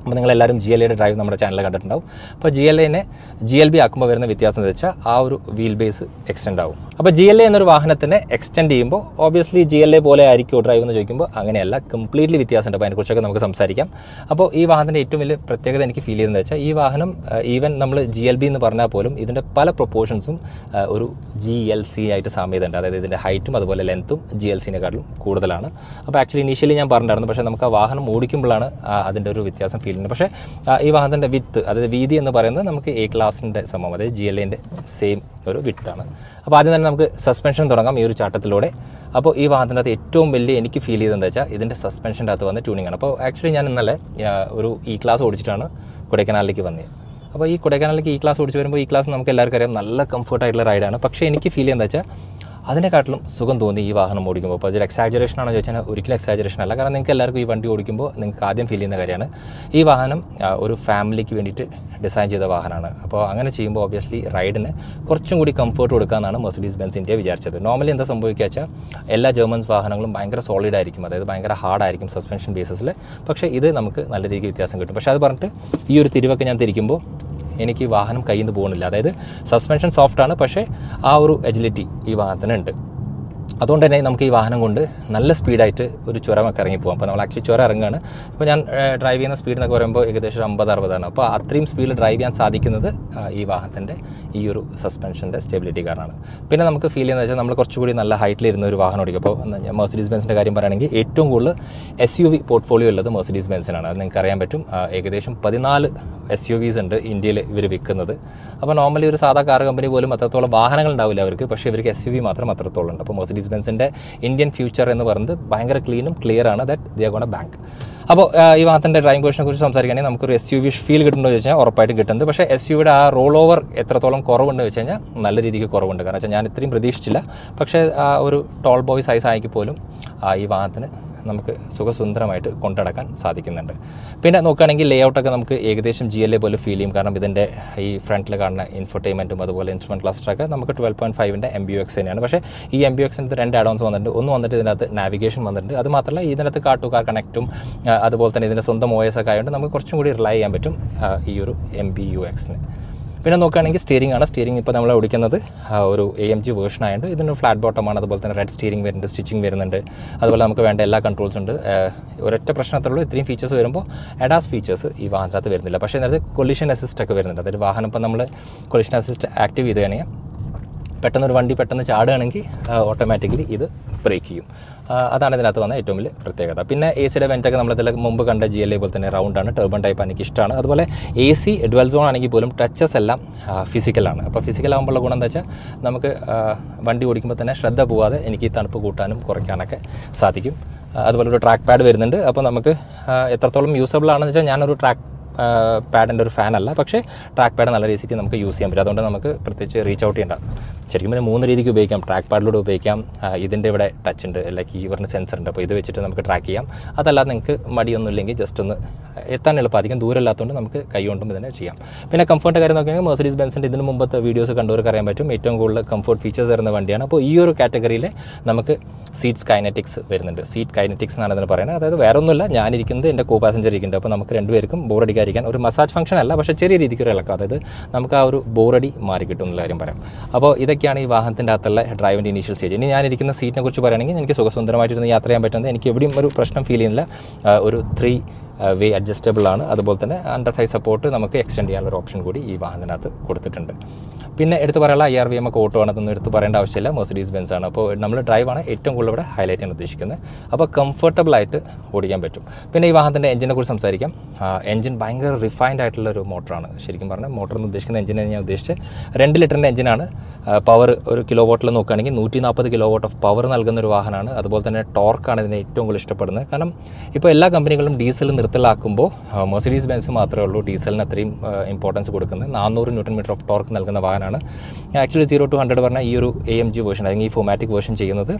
അപ്പോൾ നിങ്ങളെല്ലാവരും ജി എൽ എയുടെ ഡ്രൈവ് നമ്മുടെ ചാനലിൽ കണ്ടിട്ടുണ്ടാവും അപ്പോൾ ജി എൽ എനെ ജി എൽ ബി ആക്കുമ്പോൾ വരുന്ന വ്യത്യാസം എന്ന് വെച്ചാൽ ആ ഒരു വീൽ ബേസ് എക്സ്റ്റെൻഡ് ആവും അപ്പോൾ ജി എൽ എ എന്നൊരു വാഹനത്തിനെ എക്സ്റ്റെൻഡ് ചെയ്യുമ്പോൾ ഓബിയസ്ലി ജി എൽ എ പോലെ ആയിരിക്കുമോ ഡ്രൈവ് എന്ന് ചോദിക്കുമ്പോൾ അങ്ങനെയല്ല കംപ്ലീറ്റ്ലി വ്യത്യാസമുണ്ട് അപ്പോൾ അതിനെക്കുറിച്ചൊക്കെ നമുക്ക് സംസാരിക്കാം അപ്പോൾ ഈ വാഹനത്തിൻ്റെ ഏറ്റവും വലിയ പ്രത്യേകത എനിക്ക് ഫീൽ ചെയ്യുന്നത് വെച്ചാൽ ഈ വാഹനം ഈവൻ നമ്മൾ ജി എൽ ബി എന്ന് പറഞ്ഞാൽ പോലും ഇതിൻ്റെ പല പ്രൊപ്പോർഷൻസും ഒരു ജി എൽ സി ആയിട്ട് സാമ്യത ഉണ്ട് അതായത് ഇതിൻ്റെ ഹൈറ്റും അതുപോലെ ലെങ്ത്തും ജി എൽ സിനെക്കാളും കൂടുതലാണ് അപ്പോൾ ആക്ച്വലി ഇനീഷ്യലി ഞാൻ പറഞ്ഞിട്ടുണ്ടായിരുന്നു പക്ഷേ നമുക്ക് ആ വാഹനം ഓടിക്കുമ്പോഴാണ് ആ അതിൻ്റെ ഒരു വ്യത്യാസം ഫീൽ ചെയ്യുന്നത് പക്ഷേ ആ, ഈ വാഹനത്തിൻ്റെ വിത്ത് അതായത് വീതി എന്ന് പറയുന്നത് നമുക്ക് എ ക്ലാസിൻ്റെ സമം അതായത് ജി എൽ എൻ്റെ സെയിം ഒരു വിത്താണ് അപ്പോൾ ആദ്യം തന്നെ നമുക്ക് സസ്പെൻഷൻ തുടങ്ങാം ഈ ഒരു ചാട്ടത്തിലൂടെ അപ്പോൾ ഈ വാഹനത്തിൻ്റെ അകത്ത് ഏറ്റവും വലിയ എനിക്ക് ഫീൽ ചെയ്തത് എന്താ വെച്ചാൽ ഇതിൻ്റെ സസ്പെൻഷൻ്റെ അകത്ത് വന്ന ട്യൂണിംഗ് ആണ് അപ്പോൾ ആക്ച്വലി ഞാൻ ഇന്നലെ ആ, ഒരു ഇ ക്ലാസ് ഓടിച്ചിട്ടാണ് കൊടൈക്കനാലിലേക്ക് വന്നത് അപ്പോൾ ഈ കൊടൈക്കനാലിലേക്ക് ഈ ക്ലാസ് ഓടിച്ച് വരുമ്പോൾ ഈ ക്ലാസ് നമുക്ക് എല്ലാവർക്കും അറിയാം നല്ല കംഫർട്ടായിട്ടുള്ള റൈഡാണ് പക്ഷേ എനിക്ക് ഫീൽ ചെയ്യുന്നത് വെച്ചാൽ അതിനെക്കാട്ടിലും സുഖം തോന്നി ഈ വാഹനം ഓടിക്കുമ്പോൾ അപ്പോൾ അതൊരു എക്സാജറേഷൻ ആണോ ചോദിച്ചാൽ ഒരിക്കലും എക്സാജറേഷൻ അല്ല കാരണം നിങ്ങൾക്ക് എല്ലാവർക്കും ഈ വണ്ടി ഓടിക്കുമ്പോൾ നിങ്ങൾക്ക് ആദ്യം ഫീൽ ചെയ്യുന്ന കാര്യമാണ് ഈ വാഹനം ആ, ഒരു ഫാമിലിക്ക് വേണ്ടിയിട്ട് ഡിസൈൻ ചെയ്ത വാഹനമാണ് അപ്പോൾ അങ്ങനെ ചെയ്യുമ്പോൾ ഓബിയസ്ലി റൈഡിന് കുറച്ചും കൂടി കംഫർട്ട് കൊടുക്കാമെന്നാണ് മെർസിഡീസ് ബെൻസ് ഇന്ത്യ വിചാരിച്ചത് നോർമലി എന്താ സംഭവിക്കുക വെച്ചാൽ എല്ലാ ജർമ്മൻസ് വാഹനങ്ങളും ഭയങ്കര സോളിഡ് ആയിരിക്കും അതായത് ഭയങ്കര ഹാർഡായിരിക്കും സസ്പെൻഷൻ ബേസിസിൽ പക്ഷേ ഇത് നമുക്ക് നല്ല രീതിക്ക് വ്യത്യാസം കിട്ടും പക്ഷേ അത് പറഞ്ഞിട്ട് ഈ ഒരു തിരിവൊക്കെ ഞാൻ തിരിക്കുമ്പോൾ എനിക്ക് ഈ വാഹനം കയ്യിൽ നിന്ന് പോകുന്നില്ല അതായത് സസ്പെൻഷൻ സോഫ്റ്റ് ആണ് പക്ഷേ ആ ഒരു എജിലിറ്റി ഈ വാഹനത്തിനുണ്ട് അതുകൊണ്ട് തന്നെ നമുക്ക് ഈ വാഹനം കൊണ്ട് നല്ല സ്പീഡായിട്ട് ഒരു ചുരമൊക്കെ ഇറങ്ങി പോകാം അപ്പോൾ നമ്മൾ ആക്ച്വലി ചുരം ഇറങ്ങുകയാണ് ഇപ്പോൾ ഞാൻ ഡ്രൈവ് ചെയ്യുന്ന സ്പീഡ് എന്നൊക്കെ പറയുമ്പോൾ ഏകദേശം ഒരു അമ്പത് അറുപതാണ് അപ്പോൾ അത്രയും സ്പീഡിൽ ഡ്രൈവ് ചെയ്യാൻ സാധിക്കുന്നത് ആ, ഈ വാഹനത്തിൻ്റെ ഈ ഒരു സസ്പെൻഷൻ്റെ സ്റ്റെബിലിറ്റി കാരണമാണ് പിന്നെ നമുക്ക് ഫീൽ ചെയ്യുന്നത് വെച്ചാൽ നമ്മൾ കുറച്ചുകൂടി നല്ല ഹൈറ്റിലിരുന്ന ഒരു വാഹനം ഓടിക്കും അപ്പോൾ ഞാൻ മെർസിഡീസ് ബെൻസിൻ്റെ കാര്യം പറയുകയാണെങ്കിൽ ഏറ്റവും കൂടുതൽ എസ് യു വി പോർട്ട്ഫോളിയോ ഉള്ളത് മെർസിഡീസ് ബെൻസിനാണ് അത് നിങ്ങൾക്ക് അറിയാൻ പറ്റും ആ, ഏകദേശം പതിനാല് എസ് യു വിസ് ഉണ്ട് ഇന്ത്യയിൽ ഇവർ വിൽക്കുന്നത് അപ്പോൾ നോർമലി ഒരു സാധാ കാർ കമ്പനി പോലും അത്രത്തോളം വാഹനങ്ങൾ ഉണ്ടാവില്ല അവർക്ക് പക്ഷേ ഇവർക്ക് എസ് യു വി മാത്രം അത്രത്തോളം ഉണ്ട് അപ്പോൾ മെർസിഡീസ് ബെൻസിൻ്റെ ഇന്ത്യൻ ഫ്യൂച്ചർ എന്ന് പറയുന്നത് ഭയങ്കര ക്ലീനും ക്ലിയർ ആണ് ദാറ്റ് ദിയ ഗോണ ബാങ്ക് അപ്പോൾ ആ, ഈ വാഹനത്തിൻ്റെ ഡ്രൈവിംഗ് പൊസിഷനെ കുറിച്ച് സംസാരിക്കുകയാണെങ്കിൽ നമുക്കൊരു എസ് യു വി ഫീൽ കിട്ടുന്നുണ്ടോ എന്ന് ചോദിച്ചാൽ ഉറപ്പായിട്ടും കിട്ടുന്നത് പക്ഷേ എസ് യുടെ ആ റോൾ ഓവർ എത്രത്തോളം കുറവുണ്ട് വെച്ച് കഴിഞ്ഞാൽ നല്ല രീതിക്ക് കുറവുണ്ട് കാരണം വെച്ചാൽ ഞാൻ ഇത്രയും പ്രതീക്ഷിച്ചില്ല പക്ഷേ ആ ഒരു ടോൾ ബോയ് സൈസ് ആയെങ്കിൽ പോലും ആ, ഈ വാഹനത്തിന് നമുക്ക് സുഖസുന്ദരമായിട്ട് കൊണ്ടുനടക്കാൻ സാധിക്കുന്നുണ്ട് പിന്നെ നോക്കുകയാണെങ്കിൽ ലേ ഔട്ടൊക്കെ നമുക്ക് ഏകദേശം ജി എൽ എ പോലെ ഫീൽ ചെയ്യും കാരണം ഇതിൻ്റെ ഈ ഫ്രണ്ടിൽ കാണുന്ന ഇൻഫർടൈൻമെൻറ്റും അതുപോലെ ഇൻസ്ട്രുമെൻറ്റ് ക്ലസ്റ്ററൊക്കെ നമുക്ക് ട്വൽവ് പോയിൻറ്റ് ഫൈവിൻ്റെ എം ബി യു എക്സ് തന്നെയാണ് പക്ഷേ ഈ എം ബി യു എക്സിൻ്റെ രണ്ട് ആഡോൺസ് വന്നിട്ടുണ്ട് ഒന്ന് വന്നിട്ട് ഇതിനകത്ത് നാവിഗേഷൻ വന്നിട്ടുണ്ട് അത് മാത്രമല്ല ഇതിനകത്ത് കാട്ടു കാർ കണക്റ്റും ആ, അതുപോലെ തന്നെ ഇതിൻ്റെ സ്വന്തം ഒ എസ് ഒക്കെ ആയതുകൊണ്ട് നമുക്ക് കുറച്ചും കൂടി റിലൈ ചെയ്യാൻ പറ്റും ആ, ഈ ഒരു എം ബി യു എക്സിന് പിന്നെ നോക്കുകയാണെങ്കിൽ സ്റ്റിയറിംഗ് ആണ് സ്റ്റിയറിംഗ് ഇപ്പോൾ നമ്മൾ ഓടിക്കുന്നത് ആ, ഒരു എ എം ജി വേർഷൻ ആയതുകൊണ്ട് ഇതിന് ഫ്ലാറ്റ് ബോട്ടമാണ് അതുപോലെ തന്നെ റെഡ് സ്റ്റിയറിംഗ് വരുന്നുണ്ട് സ്റ്റിച്ചിങ് വരുന്നുണ്ട് അതുപോലെ നമുക്ക് വേണ്ട എല്ലാ കൺട്രോൾസ് ഉണ്ട് ആ, ഒരൊറ്റ പ്രശ്നത്തിലുള്ളൂ ഇത്രയും ഫീച്ചേഴ്സ് വരുമ്പോൾ എഡാസ് ഫീച്ചേഴ്സ് ഈ വാഹനത്തിനകത്ത് വരുന്നില്ല പക്ഷേ ഇതിനകത്ത് കൊളിഷൻ അസിസ്റ്റ് ഒക്കെ വരുന്നുണ്ട് അതായത് വാഹനം ഇപ്പം നമ്മൾ കൊളിഷൻ അസിസ്റ്റ് ആക്റ്റീവ് ചെയ്ത് കഴിഞ്ഞാൽ പെട്ടെന്ന് ഒരു വണ്ടി പെട്ടെന്ന് ചാടുകയാണെങ്കിൽ ഓട്ടോമാറ്റിക്കലി ഇത് ബ്രേക്ക് ചെയ്യും ആ, അതാണ് ഇതിനകത്ത് വന്ന ഏറ്റവും വലിയ പ്രത്യേകത പിന്നെ എ സിയുടെ വെൻറ്റൊക്കെ നമ്മളിതിൽ മുമ്പ് കണ്ട ജി എൽ എ പോലെ തന്നെ റൗണ്ടാണ് ടർബൺ ടൈപ്പ് എനിക്ക് ഇഷ്ടമാണ് അതുപോലെ എ സി ഡുവൽ സോൺ ആണെങ്കിൽ പോലും ടച്ചസ് എല്ലാം ഫിസിക്കലാണ് അപ്പോൾ ഫിസിക്കൽ ആകുമ്പോഴുള്ള ഗുണം എന്താ വെച്ചാൽ നമുക്ക് ആ, വണ്ടി ഓടിക്കുമ്പോൾ തന്നെ ശ്രദ്ധ പോവാതെ എനിക്ക് ഈ തണുപ്പ് കൂട്ടാനും കുറയ്ക്കാനൊക്കെ സാധിക്കും ആ, അതുപോലെ ഒരു ട്രാക്ക് പാഡ് വരുന്നുണ്ട് അപ്പോൾ നമുക്ക് ആ, എത്രത്തോളം യൂസബിൾ ആണെന്ന് വെച്ചാൽ ഞാനൊരു ട്രാക്ക് പാഡിൻ്റെ ഒരു ഫാൻ അല്ല പക്ഷേ ട്രാക്ക് പാഡ് നല്ല രീതിക്ക് നമുക്ക് യൂസ് ചെയ്യാൻ പറ്റും അതുകൊണ്ട് നമുക്ക് പ്രത്യേകിച്ച് റീച്ച് ഔട്ട് ചെയ്യേണ്ട ശരിക്കും പറഞ്ഞാൽ മൂന്ന് രീതിക്ക് ഉപയോഗിക്കാം ട്രാക്ക് പാഡിലൂടെ ഉപയോഗിക്കാം ആ, ഇതിൻ്റെ ഇവിടെ ടച്ച് ഉണ്ട് ലൈക്ക് ഈ പറഞ്ഞ സെൻസർ ഉണ്ട് അപ്പോൾ ഇത് വെച്ചിട്ട് നമുക്ക് ട്രാക്ക് ചെയ്യാം അതല്ലാതെ നിങ്ങൾക്ക് മടിയൊന്നും ഇല്ലെങ്കിൽ ജസ്റ്റ് ഒന്ന് എത്താൻ എളുപ്പം അധികം ദൂരം ഇല്ലാത്തതുകൊണ്ട് നമുക്ക് കൈ കൊണ്ടും ഇതിനെ ചെയ്യാം പിന്നെ കംഫർട്ട് കാര്യം നോക്കുകയാണെങ്കിൽ മെർസിഡീസ് ബെൻസിൻ്റെ ഇതിന് മുമ്പത്തെ വീഡിയോസ് കണ്ടവർക്ക് അറിയാൻ പറ്റും ഏറ്റവും കൂടുതൽ കംഫർട്ട് ഫീച്ചേഴ്സ് വരുന്ന വണ്ടിയാണ് അപ്പോൾ ഈ ഒരു കാറ്റഗറിയിൽ നമുക്ക് സീറ്റ്സ് കൈനറ്റിക്സ് വരുന്നുണ്ട് സീറ്റ് കൈനറ്റിക്സ് എന്നാണ് ഇതിന് പറയുന്നത് അതായത് വേറെ ഒന്നുമില്ല ഞാനിരിക്കുന്നത് എൻ്റെ കോ പാസഞ്ചർ ഇരിക്കുന്നുണ്ട് അപ്പോൾ നമുക്ക് രണ്ടുപേർക്കും ബോറടിക്കാതിരിക്കാൻ ഒരു മസാജ് ഫംഗ്ഷൻ അല്ല പക്ഷേ ചെറിയ രീതിക്ക് ഒരു ഇളക്കം അതായത് നമുക്ക് ആ ഒരു ബോറടി മാറി കിട്ടും എന്നുള്ള കാര്യം പറയാം അപ്പോൾ ഇതൊക്കെയാണ് ഈ വാഹനത്തിൻ്റെ അകത്തുള്ള ഡ്രൈവിൻ്റെ ഇനീഷ്യൽ സ്റ്റേജ് ഇനി ഞാനിരിക്കുന്ന സീറ്റിനെ കുറിച്ച് പറയുകയാണെങ്കിൽ എനിക്ക് സുഖസുന്ദരമായിട്ടിരുന്ന് യാത്ര ചെയ്യാൻ പറ്റുന്നത് എനിക്ക് എവിടെയും ഒരു പ്രശ്നം ഫീൽ ചെയ്യുന്നില്ല ആ, ഒരു ത്രീ വേ അഡ്ജസ്റ്റബിൾ ആണ് അതുപോലെ തന്നെ അണ്ടർ സൈസ് സപ്പോർട്ട് നമുക്ക് എക്സ്റ്റെൻഡ് ചെയ്യാനുള്ള ഒരു ഓപ്ഷൻ കൂടി ഈ വാഹനത്തിനകത്ത് കൊടുത്തിട്ടുണ്ട് പിന്നെ എടുത്ത് പറയാനുള്ള ഐ ആർ വി എം ഒക്കെ ഓട്ടോ ആണെന്നൊന്നും എടുത്ത് പറയേണ്ട ആവശ്യമില്ല മെർസിഡീസ് ബെൻസ് ആണ് അപ്പോൾ നമ്മൾ ഡ്രൈവാണ് ഏറ്റവും കൂടുതൽ ഇവിടെ ഹൈലൈറ്റ് ചെയ്യാൻ ഉദ്ദേശിക്കുന്നത് അപ്പോൾ കംഫർട്ടബിൾ ആയിട്ട് ഓടിക്കാൻ പറ്റും പിന്നെ ഈ വാഹനത്തിൻ്റെ എഞ്ചിനെ കുറിച്ച് സംസാരിക്കാം എഞ്ചിൻ ഭയങ്കര റിഫൈൻഡ് ആയിട്ടുള്ള ഒരു മോട്ടറാണ് ശരിക്കും പറഞ്ഞാൽ മോട്ടർ എന്ന് ഉദ്ദേശിക്കുന്ന എഞ്ചിനെ ഞാൻ ഉദ്ദേശിച്ചത് രണ്ട് ലിറ്ററിൻ്റെ എഞ്ചിനാണ് പവർ ഒരു കിലോ വോട്ടിൽ നോക്കുകയാണെങ്കിൽ നൂറ്റി നാൽപ്പത് കിലോ വോട്ട് ഓഫ് പവർ നൽകുന്ന ഒരു വാഹനമാണ് അതുപോലെ തന്നെ ടോർക്കാണ് ഇതിനെ ഏറ്റവും കൂടുതൽ ഇഷ്ടപ്പെടുന്നത് കാരണം ഇപ്പോൾ എല്ലാ കമ്പനികളും ഡീസൽ നിർത്തലാക്കുമ്പോൾ മെർസിഡീസ് ബെൻസ് മാത്രമേ ഉള്ളൂ ഡീസലിന് അത്രയും ഇമ്പോർട്ടൻസ് കൊടുക്കുന്നത് നാനൂറ് ന്യൂട്ടൺ മീറ്റർ ഓഫ് ടോർക്ക് നൽകുന്ന വാഹനമാണ് ആക്ച്വലി സീറോ ടു ഹൺഡ്രഡ് പറഞ്ഞാൽ ഈ ഒരു എ എം ജി വേർഷൻ അല്ലെങ്കിൽ ഈ ഫോമാറ്റിക് വേർഷൻ ചെയ്യുന്നത്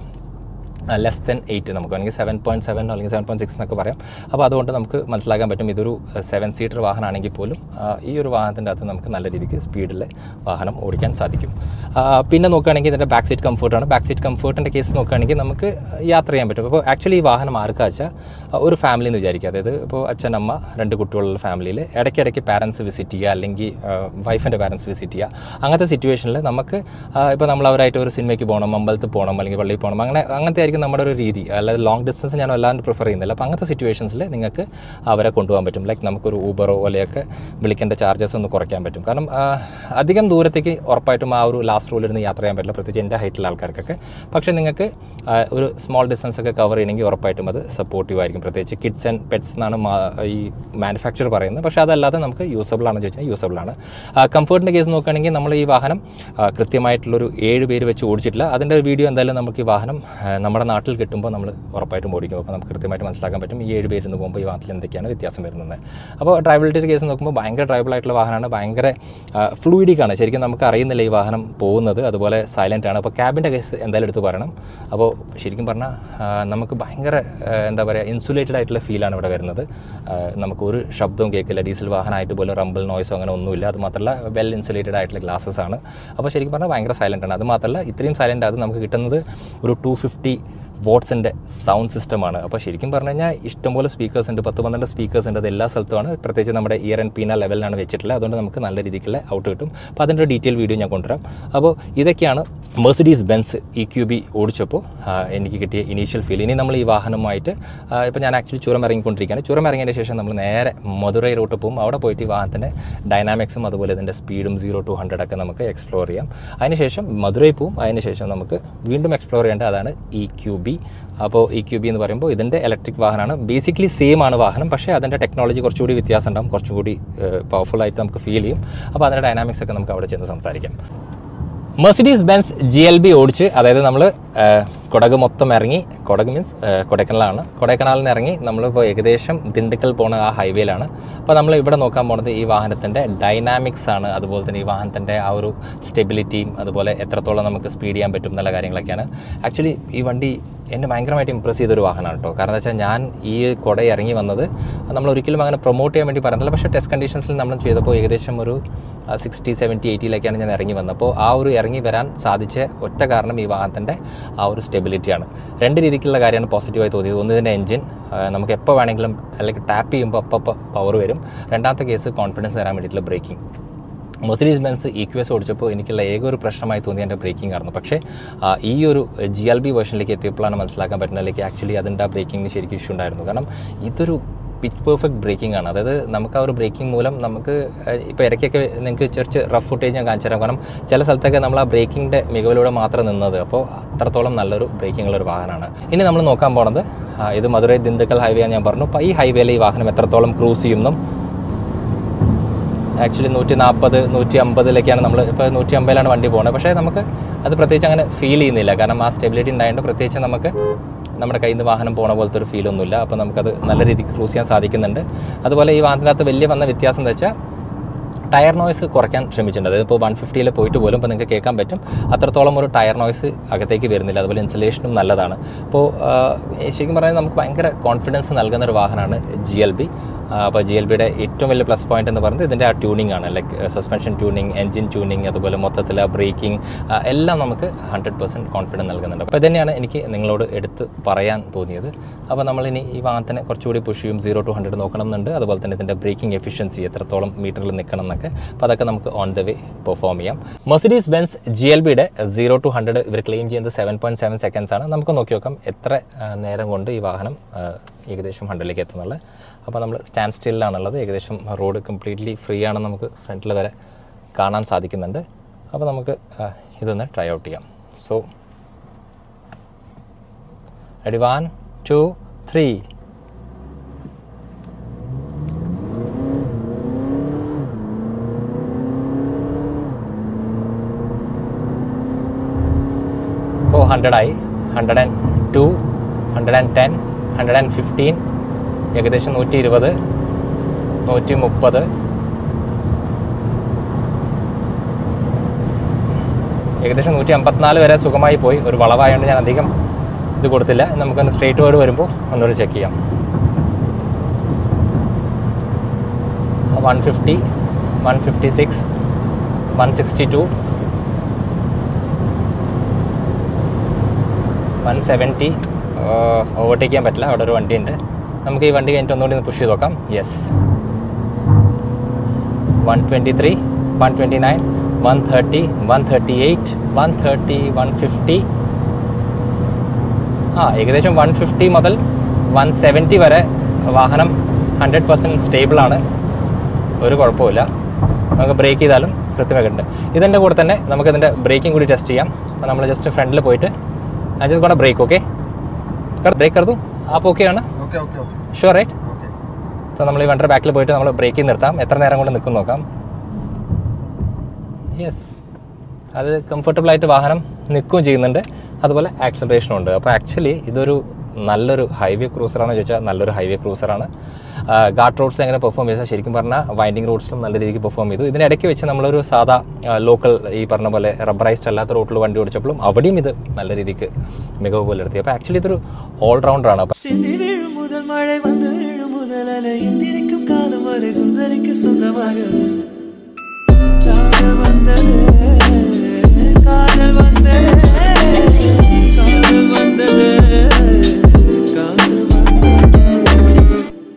ലെസ് ദെൻ എയ്റ്റ് നമുക്ക് വേണമെങ്കിൽ സെവൻ പോയിൻറ്റ് സെവൻ അല്ലെങ്കിൽ സെവൻ പോയിൻറ്റ് സിക്സ് എന്നൊക്കെ പറയാം അപ്പോൾ അതുകൊണ്ട് നമുക്ക് മനസ്സിലാക്കാൻ പറ്റും ഇതൊരു സെവൻ സീറ്റർ വാഹനമാണെങ്കിൽ പോലും ആ, ഈ ഒരു വാഹനത്തിൻ്റെ അകത്ത് നമുക്ക് നല്ല രീതിക്ക് സ്പീഡിൽ വാഹനം ഓടിക്കാൻ സാധിക്കും ആ, പിന്നെ നോക്കുകയാണെങ്കിൽ ഇതിൻ്റെ ബാക്ക് സീറ്റ് കംഫർട്ടാണ് ബാക്ക് സീറ്റ് കംഫർട്ടിൻ്റെ കേസ് നോക്കുകയാണെങ്കിൽ നമുക്ക് യാത്ര ചെയ്യാൻ പറ്റും അപ്പോൾ ആക്ച്വലി ഈ വാഹനം ആർക്കാ വെച്ചാൽ ഒരു ഫാമിലി എന്ന് വിചാരിക്കുക അതായത് ഇപ്പോൾ അച്ഛൻ അമ്മ രണ്ട് കുട്ടികളുള്ള ഫാമിലിയിൽ ഇടയ്ക്കിടയ്ക്ക് പാരൻസ് വിസിറ്റ് ചെയ്യുക അല്ലെങ്കിൽ വൈഫിൻ്റെ പാരൻസ് വിസിറ്റ് ചെയ്യുക അങ്ങനത്തെ സിറ്റുവേഷനിൽ നമുക്ക് ഇപ്പോൾ നമ്മൾ അവരായിട്ട് ഒരു സിനിമയ്ക്ക് പോകണം അമ്പലത്തിൽ പോകണം അല്ലെങ്കിൽ പള്ളിയിൽ പോകണം അങ്ങനെ അങ്ങനത്തെ ആയിരിക്കും നമ്മുടെ ഒരു രീതി അല്ലാതെ ലോങ് ഡിസ്റ്റൻസ് ഞാൻ വല്ലാണ്ട് പ്രിഫർ ചെയ്യുന്നില്ല അപ്പോൾ അങ്ങനത്തെ സിറ്റുവേഷൻസിൽ നിങ്ങൾക്ക് അവരെ കൊണ്ടുപോകാൻ പറ്റും ലൈക്ക് നമുക്കൊരു ഊബറോ പോലെയൊക്കെ വിളിക്കേണ്ട ചാർജസ് ഒന്ന് കുറയ്ക്കാൻ പറ്റും കാരണം ആ, അധികം ദൂരത്തേക്ക് ഉറപ്പായിട്ടും ആ ഒരു ലാസ്റ്റ് റൂളിരുന്ന് യാത്ര ചെയ്യാൻ പറ്റില്ല പ്രത്യേകിച്ച് എൻ്റെ ഹൈറ്റിലുള്ള ആൾക്കാർക്കൊക്കെ പക്ഷേ നിങ്ങൾക്ക് ആ, ഒരു സ്മോൾ ഡിസ്റ്റൻസ് ഒക്കെ കവർ ചെയ്യണമെങ്കിൽ ഉറപ്പായിട്ടും അത് സപ്പോർട്ടീവ് ആയിരിക്കും പ്രത്യേകിച്ച് കിഡ്സ് ആൻഡ് പെറ്റ്സ് എന്നാണ് മാ- ഈ മാനുഫാക്ചർ പറയുന്നത് പക്ഷേ അതല്ലാതെ നമുക്ക് യൂസബിൾ ആണെന്ന് ചോദിച്ചാൽ യൂസബിൾ ആണ് കംഫർട്ടിൻ്റെ കേസ് നോക്കുകയാണെങ്കിൽ നമ്മൾ ഈ വാഹനം ആ, കൃത്യമായിട്ടുള്ളൊരു ഏഴ് പേര് വെച്ച് ഓടിച്ചിട്ടില്ല അതിൻ്റെ ഒരു വീഡിയോ എന്തായാലും നമുക്ക് ഈ വാഹനം ആ, നമ്മുടെ നാട്ടിൽ കിട്ടുമ്പോൾ നമ്മൾ ഉറപ്പായിട്ടും ഓടിക്കും അപ്പോൾ നമുക്ക് കൃത്യമായിട്ട് മനസ്സിലാക്കാൻ പറ്റും ഈ ഏഴ് പേരിന്ന് പോകുമ്പോൾ ഈ വാഹനത്തിൽ എന്തൊക്കെയാണ് വ്യത്യാസം വരുന്നത് അപ്പോൾ ഡ്രൈവബിലിറ്റിയുടെ കേസ് നോക്കുമ്പോൾ ഭയങ്കര ഡ്രൈവബിൾ ആയിട്ടുള്ള വാഹനമാണ് ഭയങ്കര ഫ്ലൂയിഡിക് ആണ് ശരിക്കും നമുക്ക് അറിയുന്നില്ല ഈ വാഹനം പോകുന്നത് അതുപോലെ സൈലൻ്റ് ആണ് അപ്പോൾ ക്യാബിൻ്റെ കേസ് എന്തായാലും എടുത്ത് പറയണം അപ്പോൾ ശരിക്കും പറഞ്ഞാൽ ആ, നമുക്ക് ഭയങ്കര ആ, എന്താ പറയുക ഇൻസുലേറ്റഡ് ആയിട്ടുള്ള ഫീലാണ് ഇവിടെ വരുന്നത് ആ, നമുക്ക് ഒരു ശബ്ദവും കേൾക്കില്ല ഡീസൽ വാഹനമായിട്ട് പോലും റംബിൾ നോയ്സോ അങ്ങനെ ഒന്നുമില്ല അത് മാത്രമല്ല വെൽ ഇൻസുലേറ്റഡ് ആയിട്ടുള്ള ഗ്ലാസസ് ആണ് അപ്പോൾ ശരിക്കും പറഞ്ഞാൽ ഭയങ്കര സൈലൻ്റ് ആണ് അത് മാത്രമല്ല ഇത്രയും സൈലൻ്റ് അത് നമുക്ക് കിട്ടുന്നത് ഒരു ടു ഫിഫ്റ്റി വോട്ട്സിൻ്റെ സൗണ്ട് സിസ്റ്റമാണ് അപ്പോൾ ശരിക്കും പറഞ്ഞു കഴിഞ്ഞാൽ ഇഷ്ടംപോലെ സ്പീക്കേഴ്സ് ഉണ്ട് പത്ത് പന്ത്രണ്ട് സ്പീക്കേഴ്സ് ഉണ്ട് അത് എല്ലാ സ്ഥലത്തുമാണ് പ്രത്യേകിച്ച് നമ്മുടെ ഇയർ ആൻഡ് പീന ലെവലിലാണ് വെച്ചിട്ടുള്ളത് അതുകൊണ്ട് നമുക്ക് നല്ല രീതിക്കുള്ള ഔട്ട് കിട്ടും അപ്പോൾ അതിൻ്റെ ഒരു ഡീറ്റെയിൽ വീഡിയോ ഞാൻ കൊണ്ടുവരാം അപ്പോൾ ഇതൊക്കെയാണ് Mercedes Benz E Q B ഓടിച്ചപ്പോൾ ആ, എനിക്ക് കിട്ടിയ ഇനീഷ്യൽ ഫീൽ ഇനി നമ്മൾ ഈ വാഹനമായിട്ട് ഇപ്പോൾ ഞാൻ ആക്ച്വലി ചുരം ഇറങ്ങിക്കൊണ്ടിരിക്കുകയാണ് ചുരം ഇറങ്ങിയതിന് ശേഷം നമ്മൾ നേരെ മധുരൈ റൂട്ട് പോകും അവിടെ പോയിട്ട് ഈ വാഹനത്തിൻ്റെ ഡൈനാമിക്സും അതുപോലെ ഇതിൻ്റെ സ്പീഡും സീറോ ടു ഹൺഡ്രഡ് ഒക്കെ നമുക്ക് എക്സ്പ്ലോർ ചെയ്യാം അതിനുശേഷം മധുരൈ പോവും അതിനുശേഷം നമുക്ക് വീണ്ടും എക്സ്പ്ലോർ ചെയ്യേണ്ടത് അതാണ് ഇ ക്യു ബി അപ്പോൾ ഇ ക്യു ബി എന്ന് പറയുമ്പോൾ ഇതിൻ്റെ ഇലക്ട്രിക് വാഹനമാണ് ബേസിക്കലി സെയിം ആണ് വാഹനം പക്ഷേ അതിൻ്റെ ടെക്നോളജി കുറച്ചുകൂടി വ്യത്യാസം ഉണ്ടാവും കുറച്ചുകൂടി പവർഫുൾ ആയിട്ട് നമുക്ക് ഫീൽ ചെയ്യും അപ്പോൾ അതിൻ്റെ ഡൈനാമിക്സ് ഒക്കെ നമുക്ക് അവിടെ ചെന്ന് സംസാരിക്കാം Mercedes Benz G L B ഓടിച്ച് അതായത് നമ്മൾ കൊടക് മൊത്തം ഇറങ്ങി കൊടക് മീൻസ് കൊടൈക്കനാലാണ് കൊടൈക്കനാലിൽ നിന്ന് ഇറങ്ങി നമ്മളിപ്പോൾ ഏകദേശം ദിണ്ടുക്കൽ പോണ ആ ഹൈവേയിലാണ് അപ്പോൾ നമ്മൾ ഇവിടെ നോക്കാൻ പോണത് ഈ വാഹനത്തിൻ്റെ ഡൈനാമിക്സ് ആണ് അതുപോലെ തന്നെ ഈ വാഹനത്തിൻ്റെ ആ ഒരു സ്റ്റെബിലിറ്റിയും അതുപോലെ എത്രത്തോളം നമുക്ക് സ്പീഡ് ചെയ്യാൻ പറ്റും എന്നുള്ള കാര്യങ്ങളൊക്കെയാണ് ആക്ച്വലി ഈ വണ്ടി എന്നെ ഭയങ്കരമായിട്ട് ഇമ്പ്രസ് ചെയ്തൊരു വാഹനമാണ് കേട്ടോ കാരണം എന്താ വെച്ചാൽ ഞാൻ ഈ കുട ഇറങ്ങി വന്നത് നമ്മൾ ഒരിക്കലും അങ്ങനെ പ്രൊമോട്ട് ചെയ്യാൻ വേണ്ടി പറയുന്നില്ല പക്ഷേ ടെസ്റ്റ് കണ്ടീഷൻസിൽ നമ്മൾ ചെയ്തപ്പോൾ ഏകദേശം ഒരു സിക്സ്റ്റി സെവൻറ്റി എയ്റ്റിയിലൊക്കെയാണ് ഞാൻ ഇറങ്ങി വന്നത് അപ്പോൾ ആ ഒരു ഇറങ്ങി വരാൻ സാധിച്ച ഒറ്റ കാരണം ഈ വാഹനത്തിൻ്റെ ആ ഒരു സ്റ്റെബിലിറ്റിയാണ് രണ്ട് രീതിക്കുള്ള കാര്യമാണ് പോസിറ്റീവായി തോന്നിയത് ഒന്ന് ഇതിൻ്റെ എഞ്ചിൻ നമുക്ക് എപ്പോൾ വേണമെങ്കിലും അല്ലെങ്കിൽ ടാപ്പ് ചെയ്യുമ്പോൾ അപ്പോൾ അപ്പോൾ പവർ വരും രണ്ടാമത്തെ കേസ് കോൺഫിഡൻസ് തരാൻ വേണ്ടിയിട്ടുള്ള braking Mercedes Benz E Q S ഓടിച്ചപ്പോൾ എനിക്കുള്ള ഏക ഒരു പ്രശ്നമായി തോന്നി എൻ്റെ ബ്രേക്കിംഗ് ആയിരുന്നു പക്ഷേ ആ, ഈ ഒരു ജി എൽ ബി വേർഷനിലേക്ക് എത്തിയപ്പോഴാണ് മനസ്സിലാക്കാൻ പറ്റുന്നത് അല്ലെങ്കിൽ ആക്ച്വലി അതിൻ്റെ ആ ബ്രേക്കിങ്ങിന് ശരിക്കും ഇഷ്യൂ ഉണ്ടായിരുന്നു കാരണം ഇതൊരു പിച്ച് പെർഫെക്റ്റ് ബ്രേക്കിംഗ് ആണ് അതായത് നമുക്ക് ആ ഒരു ബ്രേക്കിംഗ് മൂലം നമുക്ക് ഇപ്പോൾ ഇടയ്ക്കൊക്കെ നിങ്ങൾക്ക് ചെറിച്ച് റഫ് ഫുട്ടേജ് ഞാൻ കാണിച്ചു തരാം കാരണം ചില സ്ഥലത്തൊക്കെ നമ്മൾ ആ ബ്രേക്കിങ്ങിൻ്റെ മികവിലൂടെ മാത്രം നിന്നത് അപ്പോൾ അത്രത്തോളം നല്ലൊരു ബ്രേക്കിംഗ് ഉള്ള ഒരു വാഹനമാണ് ഇനി നമ്മൾ നോക്കാൻ പോണത് ആ, ഇത് മധുരൈ ദിണ്ടുക്കൽ ഹൈവേ ഞാൻ പറഞ്ഞു അപ്പോൾ ഈ ഹൈവേയിൽ ഈ വാഹനം എത്രത്തോളം ക്രൂസ് ചെയ്യുന്നു ആക്ച്വലി നൂറ്റി നാൽപ്പത് നൂറ്റി അമ്പതിലൊക്കെയാണ് നമ്മൾ ഇപ്പോൾ നൂറ്റി അമ്പതിലാണ് വണ്ടി പോകുന്നത് പക്ഷേ നമുക്ക് അത് പ്രത്യേകിച്ച് അങ്ങനെ ഫീൽ ചെയ്യുന്നില്ല കാരണം ആ സ്റ്റെബിലിറ്റി ഉണ്ടായതുകൊണ്ട് പ്രത്യേകിച്ച് നമുക്ക് നമ്മുടെ കയ്യിൽ നിന്ന് വാഹനം പോണ പോലത്തെ ഒരു ഫീലൊന്നുമില്ല അപ്പോൾ നമുക്കത് നല്ല രീതിക്ക് ക്രൂസ് ചെയ്യാൻ സാധിക്കുന്നുണ്ട് അതുപോലെ ഈ വാഹനത്തിനകത്ത് വലിയ വന്ന വ്യത്യാസം എന്താ വെച്ചാൽ ടയർ നോയ്സ് കുറയ്ക്കാൻ ശ്രമിച്ചിട്ടുണ്ട് അതായത് ഇപ്പോൾ വൺ ഫിഫ്റ്റിയിൽ പോയിട്ട് പോലും ഇപ്പോൾ നിങ്ങൾക്ക് കേൾക്കാൻ പറ്റും അത്രത്തോളം ഒരു ടയർ നോയ്സ് അകത്തേക്ക് വരുന്നില്ല അതുപോലെ ഇൻസുലേഷനും നല്ലതാണ് അപ്പോൾ ആ, ശരിക്കും പറഞ്ഞാൽ നമുക്ക് ഭയങ്കര കോൺഫിഡൻസ് നൽകുന്ന ഒരു വാഹനമാണ് ജി എൽ ബി അപ്പോൾ ജി എൽ ബിയുടെ ഏറ്റവും വലിയ പ്ലസ് പോയിന്റ് എന്ന് പറയുന്നത് ഇതിൻ്റെ ആ ട്യൂണിംഗ് ആണ് like suspension tuning engine tuning അതുപോലെ മൊത്തത്തിൽ ആ ബ്രേക്കിംഗ് എല്ലാം നമുക്ക് ഹൺഡ്രഡ് പെർസെൻറ്റ് കോൺഫിഡൻസ് നൽകുന്നുണ്ട് അപ്പോൾ ഇതന്നെയാണ് എനിക്ക് നിങ്ങളോട് എടുത്ത് പറയാൻ തോന്നിയത് അപ്പോൾ നമ്മളിനി ഈ വാഹനത്തിനെ കുറച്ചുകൂടി പുഷ് ചെയ്യും സീറോ ടു ഹൺഡ്രഡ് നോക്കണം എന്നുണ്ട് അതുപോലെ തന്നെ ഇതിൻ്റെ ബ്രേക്കിംഗ് എഫിഷ്യൻസി എത്രത്തോളം മീറ്ററിൽ നിൽക്കണം എന്നൊക്കെ അപ്പോൾ അതൊക്കെ നമുക്ക് ഓൺ ദ വേ പെർഫോം ചെയ്യാം മെർസിഡീസ് ബെൻസ് ജി എൽ ബിയുടെ സീറോ ടു ഹൺഡ്രഡ് ഇവർ ക്ലെയിം ചെയ്യുന്നത് സെവൻ പോയിൻറ്റ് സെവൻ സെക്കൻഡ്സ് ആണ് നമുക്ക് നോക്കി നോക്കാം എത്ര ആ, നേരം കൊണ്ട് ഈ വാഹനം ആ, ഏകദേശം ഹൺഡ്രഡിലേക്ക് എത്തുന്നുള്ളത് അപ്പോൾ നമ്മൾ സ്റ്റാൻഡ് സ്റ്റില്ലാണുള്ളത് ഏകദേശം റോഡ് കംപ്ലീറ്റ്ലി ഫ്രീ ആണെന്ന് നമുക്ക് ഫ്രണ്ടിൽ വരെ കാണാൻ സാധിക്കുന്നുണ്ട് അപ്പോൾ നമുക്ക് ആ, ഇതൊന്ന് ട്രൈ ഔട്ട് ചെയ്യാം so ready one two three ഇപ്പോൾ ഹൺഡ്രഡായി hundred and two hundred and ten hundred and fifteen ഏകദേശം നൂറ്റി ഇരുപത് നൂറ്റി മുപ്പത് ഏകദേശം നൂറ്റി അമ്പത്തിനാല് വരെ സുഖമായി പോയി ഒരു വളവായതുകൊണ്ട് ഞാൻ അധികം ഇത് കൊടുത്തില്ല നമുക്കൊന്ന് സ്ട്രേറ്റ് വേർഡ് വരുമ്പോൾ ഒന്നുകൂടി ചെക്ക് ചെയ്യാം one fifty one fifty six one sixty two one seventy overtake ചെയ്യാൻ പറ്റില്ല അവിടെ ഒരു വണ്ടിയുണ്ട് നമുക്ക് ഈ വണ്ടി കഴിഞ്ഞിട്ട് ഒന്നുകൂടി ഒന്ന് പുഷ് ചെയ്ത് നോക്കാം yes one twenty three one twenty nine one thirty one thirty eight one thirty one fifty ആ ഏകദേശം വൺ ഫിഫ്റ്റി മുതൽ വൺ സെവൻറ്റി വരെ വാഹനം ഹൺഡ്രഡ് പെർസെൻറ്റ് സ്റ്റേബിളാണ് ഒരു കുഴപ്പമില്ല നമുക്ക് ബ്രേക്ക് ചെയ്താലും കൃത്യമായിട്ടുണ്ട് ഇതിൻ്റെ കൂടെ തന്നെ നമുക്ക് ഇതിൻ്റെ ബ്രേക്കിംഗ് കൂടി ടെസ്റ്റ് ചെയ്യാം അപ്പോൾ നമ്മൾ ജസ്റ്റ് ഫ്രണ്ടിൽ പോയിട്ട് I just gonna brake okay brake കരുതു ആപ്പ് ഓക്കെ ആണ് okay okay okay sure right okay so നമ്മൾ ഈ വണ്ടർ ബാക്കിൽ പോയിട്ട് നമ്മൾ ബ്രേക്കിൽ നിർത്താം എത്ര നേരം കൊണ്ട് നിൽക്കും നോക്കാം യെസ് അത് കംഫർട്ടബിൾ ആയിട്ട് വാഹനം നിൽക്കുകയും ചെയ്യുന്നുണ്ട് അതുപോലെ ആക്സലറേഷനും ഉണ്ട് അപ്പോൾ ആക്ച്വലി ഇതൊരു നല്ലൊരു ഹൈവേ ക്രൂസറാണെന്ന് ചോദിച്ചാൽ നല്ലൊരു ഹൈവേ ക്രൂസറാണ് ഗാട്ട് റോഡ്സിൽ എങ്ങനെ പെർഫോം ചെയ്താൽ ശരിക്കും പറഞ്ഞാൽ വൈൻഡിങ് റോഡ്സിലും നല്ല രീതിക്ക് പെർഫോം ചെയ്തു ഇതിനിടയ്ക്ക് വെച്ച് നമ്മളൊരു സാധാ ലോക്കൽ ഈ പറഞ്ഞ പോലെ റബ്ബറൈസ്ഡ് അല്ലാത്ത റോട്ടിൽ വണ്ടി ഓടിച്ചപ്പോഴും അവിടെയും ഇത് നല്ല രീതിക്ക് മികവ് പുലർത്തി അപ്പോൾ ആക്ച്വലി ഇതൊരു ഓൾറൗണ്ടറാണ് അപ്പോൾ சிந்தி விழும் முதல் மழை வந்து விழும் முதல் அலை எந்திரிக்கும் காலம் வரை சுந்தரிக்கு சொந்தமாக காதல் வந்தது காதல் வந்தது காதல் வந்தது காதல் வந்தது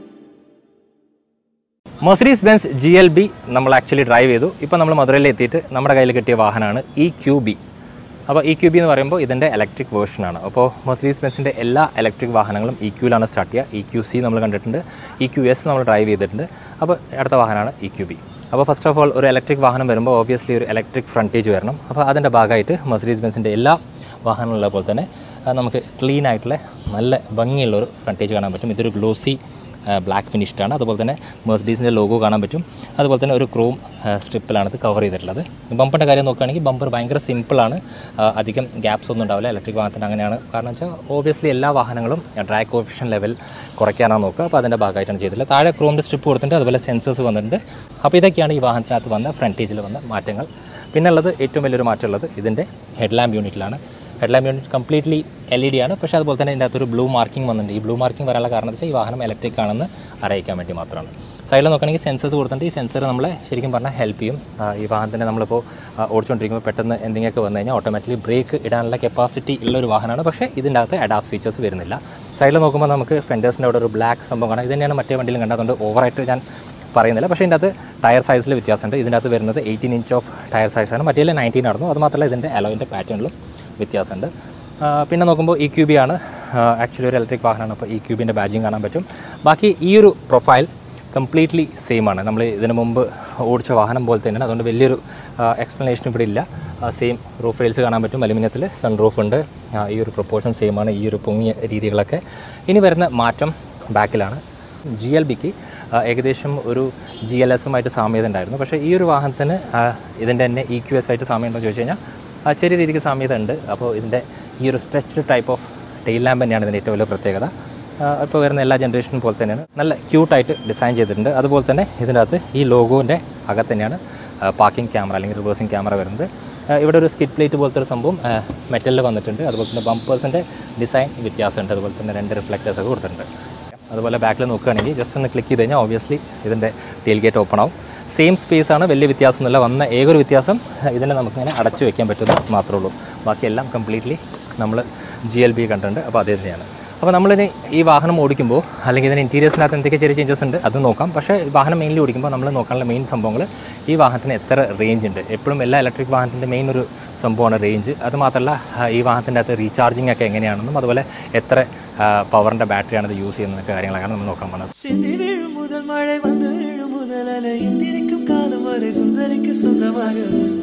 Mercedes Benz G L B നമ്മൾ ആക്ച്വലി ഡ്രൈവ് ചെയ്തു ഇപ്പോൾ നമ്മൾ മധുരയിൽ എത്തിയിട്ട് നമ്മുടെ കയ്യിൽ കിട്ടിയ വാഹനമാണ് ഇ ക്യൂ ബി അപ്പോൾ ഇ ക്യൂ ബി എന്ന് പറയുമ്പോൾ ഇതിൻ്റെ ഇലക്ട്രിക് വേർഷനാണ് അപ്പോൾ മെർസിഡീസ് ബെൻസിൻ്റെ എല്ലാ ഇലക്ട്രിക് വാഹനങ്ങളും ഇ ക്യൂലാണ് സ്റ്റാർട്ട് ചെയ്യുക ഇ ക്യൂ സി നമ്മൾ കണ്ടിട്ടുണ്ട് ഇ ക്യൂ എസ് നമ്മൾ ഡ്രൈവ് ചെയ്തിട്ടുണ്ട് അപ്പോൾ അടുത്ത വാഹനമാണ് ഇ ക്യൂ ബി അപ്പോൾ ഫസ്റ്റ് ഓഫ് ഓൾ ഒരു ഇലക്ട്രിക് വാഹനം വരുമ്പോൾ ഓബിയസ്ലി ഒരു ഇലക്ട്രിക് ഫ്രണ്ടേജ് വരണം അപ്പോൾ അതിൻ്റെ ഭാഗമായിട്ട് മെർസിഡീസ് ബെൻസിൻ്റെ എല്ലാ വാഹനങ്ങളുള്ള പോലെ തന്നെ ആ, നമുക്ക് ക്ലീൻ ആയിട്ടുള്ള നല്ല ഭംഗിയുള്ള ഒരു ഫ്രണ്ടേജ് കാണാൻ പറ്റും ഇതൊരു ഗ്ലോസി ബ്ലാക്ക് ഫിനിഷ്ഡ് ആണ് അതുപോലെ തന്നെ മെർസിഡീസിൻ്റെ ലോഗോ കാണാൻ പറ്റും അതുപോലെ തന്നെ ഒരു ക്രോം സ്ട്രിപ്പിലാണ് ഇത് കവർ ചെയ്തിട്ടുള്ളത് ബമ്പറിൻ്റെ കാര്യം നോക്കുകയാണെങ്കിൽ ബമ്പർ ഭയങ്കര സിമ്പിളാണ് അധികം ഗ്യാപ്സ് ഒന്നും ഉണ്ടാവില്ല ഇലക്ട്രിക് വാഹനത്തിന് അങ്ങനെയാണ് കാരണം വെച്ചാൽ ഓബിയസ്ലി എല്ലാ വാഹനങ്ങളും ഡ്രാഗ് കോഫിഷൻ ലെവൽ കുറയ്ക്കാനാണ് നോക്കുക അപ്പോൾ അതിൻ്റെ ഭാഗമായിട്ടാണ് ചെയ്തിട്ടുള്ളത് താഴെ ക്രോമിൻ്റെ സ്ട്രിപ്പ് കൊടുത്തിട്ടുണ്ട് അതുപോലെ സെൻസേഴ്സ് വന്നിട്ടുണ്ട് അപ്പോൾ ഇതൊക്കെയാണ് ഈ വാഹനത്തിനകത്ത് വന്ന ഫ്രണ്ടേജിൽ വന്ന മാറ്റങ്ങൾ പിന്നെ ഉള്ളത് ഏറ്റവും വലിയൊരു മാറ്റമുള്ളത് ഇതിൻ്റെ ഹെഡ്ലാമ്പ് യൂണിറ്റിലാണ് headlamp unit completely L E D ആണ് പക്ഷേ അതുപോലെ തന്നെ ഇതിൻ്റെ അകത്തൊരു ബ്ലൂ മാർക്കിംഗ് വന്നിട്ടുണ്ട് ഈ ബ്ലൂ മാർക്കിംഗ് വരാനുള്ള കാരണം എന്ന് വെച്ചാൽ ഈ വാഹനം ഇലക്ട്രിക് ആണെന്ന് അറിയിക്കാൻ വേണ്ടി മാത്രമാണ് സൈഡിൽ നോക്കുകയാണെങ്കിൽ സെൻസേഴ്സ് കൊടുത്തിട്ടുണ്ട് ഈ സെൻസർ നമ്മളെ ശരിക്കും പറഞ്ഞാൽ ഹെൽപ്പ് ചെയ്യും ആ, ഈ വാഹനത്തിനെ നമ്മളിപ്പോൾ ആ, ഓടിച്ചുകൊണ്ടിരിക്കുമ്പോൾ പെട്ടെന്ന് എന്തെങ്കിലുമൊക്കെ വന്നു കഴിഞ്ഞാൽ ഓട്ടോമാറ്റിക്കലി ബ്രേക്ക് ഇടാനുള്ള കപ്പാസിറ്റി ഉള്ള ഒരു വാഹനമാണ് പക്ഷേ ഇതിൻ്റെ അകത്ത് അഡാസ് ഫീച്ചേഴ്സ് വരുന്നില്ല സൈഡിൽ നോക്കുമ്പോൾ നമുക്ക് ഫെൻഡേഴ്സിൻ്റെ അവിടെ ഒരു ബ്ലാക്ക് സംഭവം കാണാം ഇത് തന്നെയാണ് മറ്റേ വണ്ടിയിലും കണ്ടത് അതുകൊണ്ട് ഓവറായിട്ട് ഞാൻ പറയുന്നില്ല പക്ഷേ ഇതിൻ്റെ അകത്ത് ടയർ സൈസിൽ വ്യത്യാസമുണ്ട് ഇതിൻ്റെ അകത്ത് വരുന്നത് എയ്റ്റീൻ ഇഞ്ച് ഓഫ് ടയർ സൈസാണ് മറ്റേ നയൻറ്റീൻ ആയിരുന്നു അത് മാത്രമല്ല ഇതിൻ്റെ അലോയിൻ്റെ പാറ്റേണിലും വ്യത്യാസമുണ്ട് ആ, പിന്നെ നോക്കുമ്പോൾ ഇ ക്യൂ ബി ആണ് ആക്ച്വലി ഒരു ഇലക്ട്രിക് വാഹനമാണ് അപ്പോൾ ഇ ക്യൂബിൻ്റെ ബാജിങ് കാണാൻ പറ്റും ബാക്കി ഈ ഒരു പ്രൊഫൈൽ കംപ്ലീറ്റ്ലി സെയിം ആണ് നമ്മൾ ഇതിനു മുമ്പ് ഓടിച്ച വാഹനം പോലെ തന്നെയാണ് അതുകൊണ്ട് വലിയൊരു എക്സ്പ്ലനേഷൻ ഇവിടെ ഇല്ല സെയിം റൂഫ് റെയിൽസ് കാണാൻ പറ്റും അലുമിനിയത്തിൽ സൺ റൂഫ് ഉണ്ട് ആ, ഈ ഒരു പ്രൊപ്പോർഷൻ സെയിം ആണ് ഈ ഒരു പൊങ്ങിയ രീതികളൊക്കെ ഇനി വരുന്ന മാറ്റം ബാക്കിലാണ് ജി എൽ ബിക്ക് ഏകദേശം ഒരു ജി എൽ എസുമായിട്ട് സാമ്യത ഉണ്ടായിരുന്നു പക്ഷേ ഈ ഒരു വാഹനത്തിന് ആ, ഇതിൻ്റെ തന്നെ ഇ ക്യു എസ് ആയിട്ട് സാമ്യം ഉണ്ടോ എന്ന് ചോദിച്ചു കഴിഞ്ഞാൽ ആ, ചെറിയ രീതിക്ക് സാമ്യത ഉണ്ട് അപ്പോൾ ഇതിൻ്റെ ഈ ഒരു stretched type of tail lamp തന്നെയാണ് ഇതിൻ്റെ ഏറ്റവും വലിയ പ്രത്യേകത ഇപ്പോൾ വരുന്ന എല്ലാ ജനറേഷനും പോലെ തന്നെയാണ് നല്ല ക്യൂട്ടായിട്ട് ഡിസൈൻ ചെയ്തിട്ടുണ്ട് അതുപോലെ തന്നെ ഇതിൻ്റെ അകത്ത് ഈ ലോഗോൻ്റെ അകത്ത് തന്നെയാണ് പാർക്കിംഗ് ക്യാമറ അല്ലെങ്കിൽ റിവേഴ്സിംഗ് ക്യാമറ വരുന്നത് ആ, ഇവിടെ ഒരു സ്കിറ്റ് പ്ലേറ്റ് പോലത്തെ ഒരു സംഭവം മെറ്റലിൽ വന്നിട്ടുണ്ട് അതുപോലെ തന്നെ ബമ്പേഴ്സിൻ്റെ ഡിസൈൻ വ്യത്യാസമുണ്ട് അതുപോലെ തന്നെ രണ്ട് റിഫ്ലക്റ്റേഴ്സ് ഒക്കെ കൊടുത്തിട്ടുണ്ട് അതുപോലെ ബാക്കിൽ നോക്കുകയാണെങ്കിൽ ജസ്റ്റ് ഒന്ന് ക്ലിക്ക് ചെയ്ത് കഴിഞ്ഞാൽ ഓബിയസ്ലി ഇതിൻ്റെ ടീൽ ഗേറ്റ് ഓപ്പൺ ആവും സെയിം സ്പേസ് ആണ് വലിയ വ്യത്യാസമൊന്നുമില്ല വന്ന ഏകൊരു വ്യത്യാസം ഇതിനെ നമുക്കിങ്ങനെ അടച്ചു വെക്കാൻ പറ്റുന്ന മാത്രമേ ഉള്ളൂ ബാക്കിയെല്ലാം കംപ്ലീറ്റ്ലി നമ്മൾ ജി എൽ ബി കണ്ടിട്ടുണ്ട് അപ്പോൾ അത് തന്നെയാണ് അപ്പോൾ നമ്മളിനി ഈ വാഹനം ഓടിക്കുമ്പോൾ അല്ലെങ്കിൽ ഇതിന് ഇൻറ്റീരിയേഴ്സിനകത്ത് എന്തൊക്കെ ചെറിയ ചേഞ്ചസ് ഉണ്ട് അത് നോക്കാം പക്ഷേ ഈ വാഹനം മെയിൻലി ഓടിക്കുമ്പോൾ നമ്മൾ നോക്കാനുള്ള മെയിൻ സംഭവങ്ങൾ ഈ വാഹനത്തിന് എത്ര റേഞ്ച് ഉണ്ട് എപ്പോഴും എല്ലാ ഇലക്ട്രിക് വാഹനത്തിൻ്റെ മെയിൻ ഒരു സംഭവമാണ് റേഞ്ച് അത് മാത്രമല്ല ആ, ഈ വാഹനത്തിൻ്റെ അകത്ത് റീചാർജിങ് ഒക്കെ എങ്ങനെയാണെന്നും അതുപോലെ എത്ര പവറിൻ്റെ ബാറ്ററിയാണ് ഇത് യൂസ് ചെയ്യുന്നതൊക്കെ കാര്യങ്ങളൊക്കെയാണ് നമ്മൾ നോക്കാൻ പോകുന്നത് சிந்தி விழும் முதல் மழை வந்து விழும் முதல் அலை எந்திரிக்கும் காலம் வரை சுந்தரிக்கு சொந்தமாக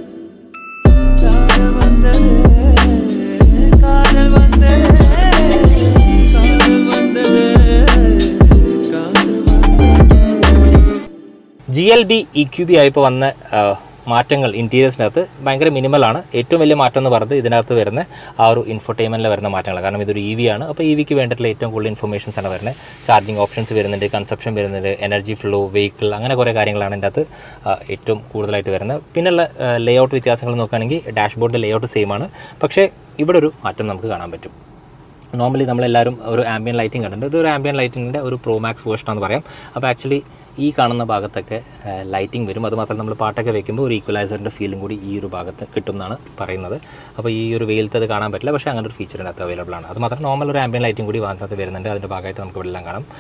காதல் வந்தது காதல் வந்தது காதல் வந்தது காதல் வந்தது G L B E Q B ആയപ്പോൾ വന്ന ആ, മാറ്റങ്ങൾ ഇൻറ്റീരിയേഴ്സിനകത്ത് ഭയങ്കര മിനിമലാണ് ഏറ്റവും വലിയ മാറ്റം എന്ന് പറയുന്നത് ഇതിനകത്ത് വരുന്ന ആ ഒരു ഇൻഫർടൈൻമെൻറ്റിൽ വരുന്ന മാറ്റങ്ങൾ കാരണം ഇതൊരു ഇ വി ആണ് അപ്പോൾ ഇ വിക്ക് വേണ്ടിയിട്ടുള്ള ഏറ്റവും കൂടുതൽ ഇൻഫർമേഷൻസ് ആണ് വരുന്നത് ചാർജിങ് ഓപ്ഷൻസ് വരുന്നുണ്ട് കൺസപ്ഷൻ വരുന്നുണ്ട് എനർജി ഫ്ലോ വെഹിക്കിൾ അങ്ങനെ കുറേ കാര്യങ്ങളാണ് ഇതിൻ്റെ അകത്ത് ആ, ഏറ്റവും കൂടുതലായിട്ട് വരുന്നത് പിന്നെയുള്ള ലേ ഔട്ട് വ്യത്യാസങ്ങൾ നോക്കുകയാണെങ്കിൽ ഡാഷ്ബോർഡിൻ്റെ ലേ ഔട്ട് സെയിം ആണ് പക്ഷേ ഇവിടെ ഒരു മാറ്റം നമുക്ക് കാണാൻ പറ്റും നോർമലി നമ്മളെല്ലാവരും ഒരു ആംബിയൻ ലൈറ്റിംഗ് കണ്ടിട്ടുണ്ട് ഇതൊരു ആംബിയൻ ലൈറ്റിങ്ങിൻ്റെ ഒരു പ്രോമാക്സ് വേർഷൻ ആണെന്ന് പറയാം അപ്പോൾ ആക്ച്വലി ഈ കാണുന്ന ഭാഗത്തൊക്കെ ലൈറ്റിംഗ് വരും അതുമാത്രം നമ്മൾ പാട്ടൊക്കെ വെക്കുമ്പോൾ ഒരു ഈക്വലൈസറിൻ്റെ ഫീലും കൂടി ഈ ഒരു ഭാഗത്ത് കിട്ടും എന്നാണ് പറയുന്നത് അപ്പോൾ ഈ ഒരു വെയിലത്ത് അത് കാണാൻ പറ്റില്ല പക്ഷേ അങ്ങനെ ഒരു ഫീച്ചർ ഇതിനകത്ത് അവൈലബിൾ ആണ് അത് മാത്രം നോർമൽ ഒരു ആംബിയൻ ലൈറ്റിംഗ് കൂടി വാഹനത്ത് വരുന്നുണ്ട് അതിൻ്റെ ഭാഗമായിട്ട് നമുക്ക് ഇവിടെ എല്ലാം കാണാം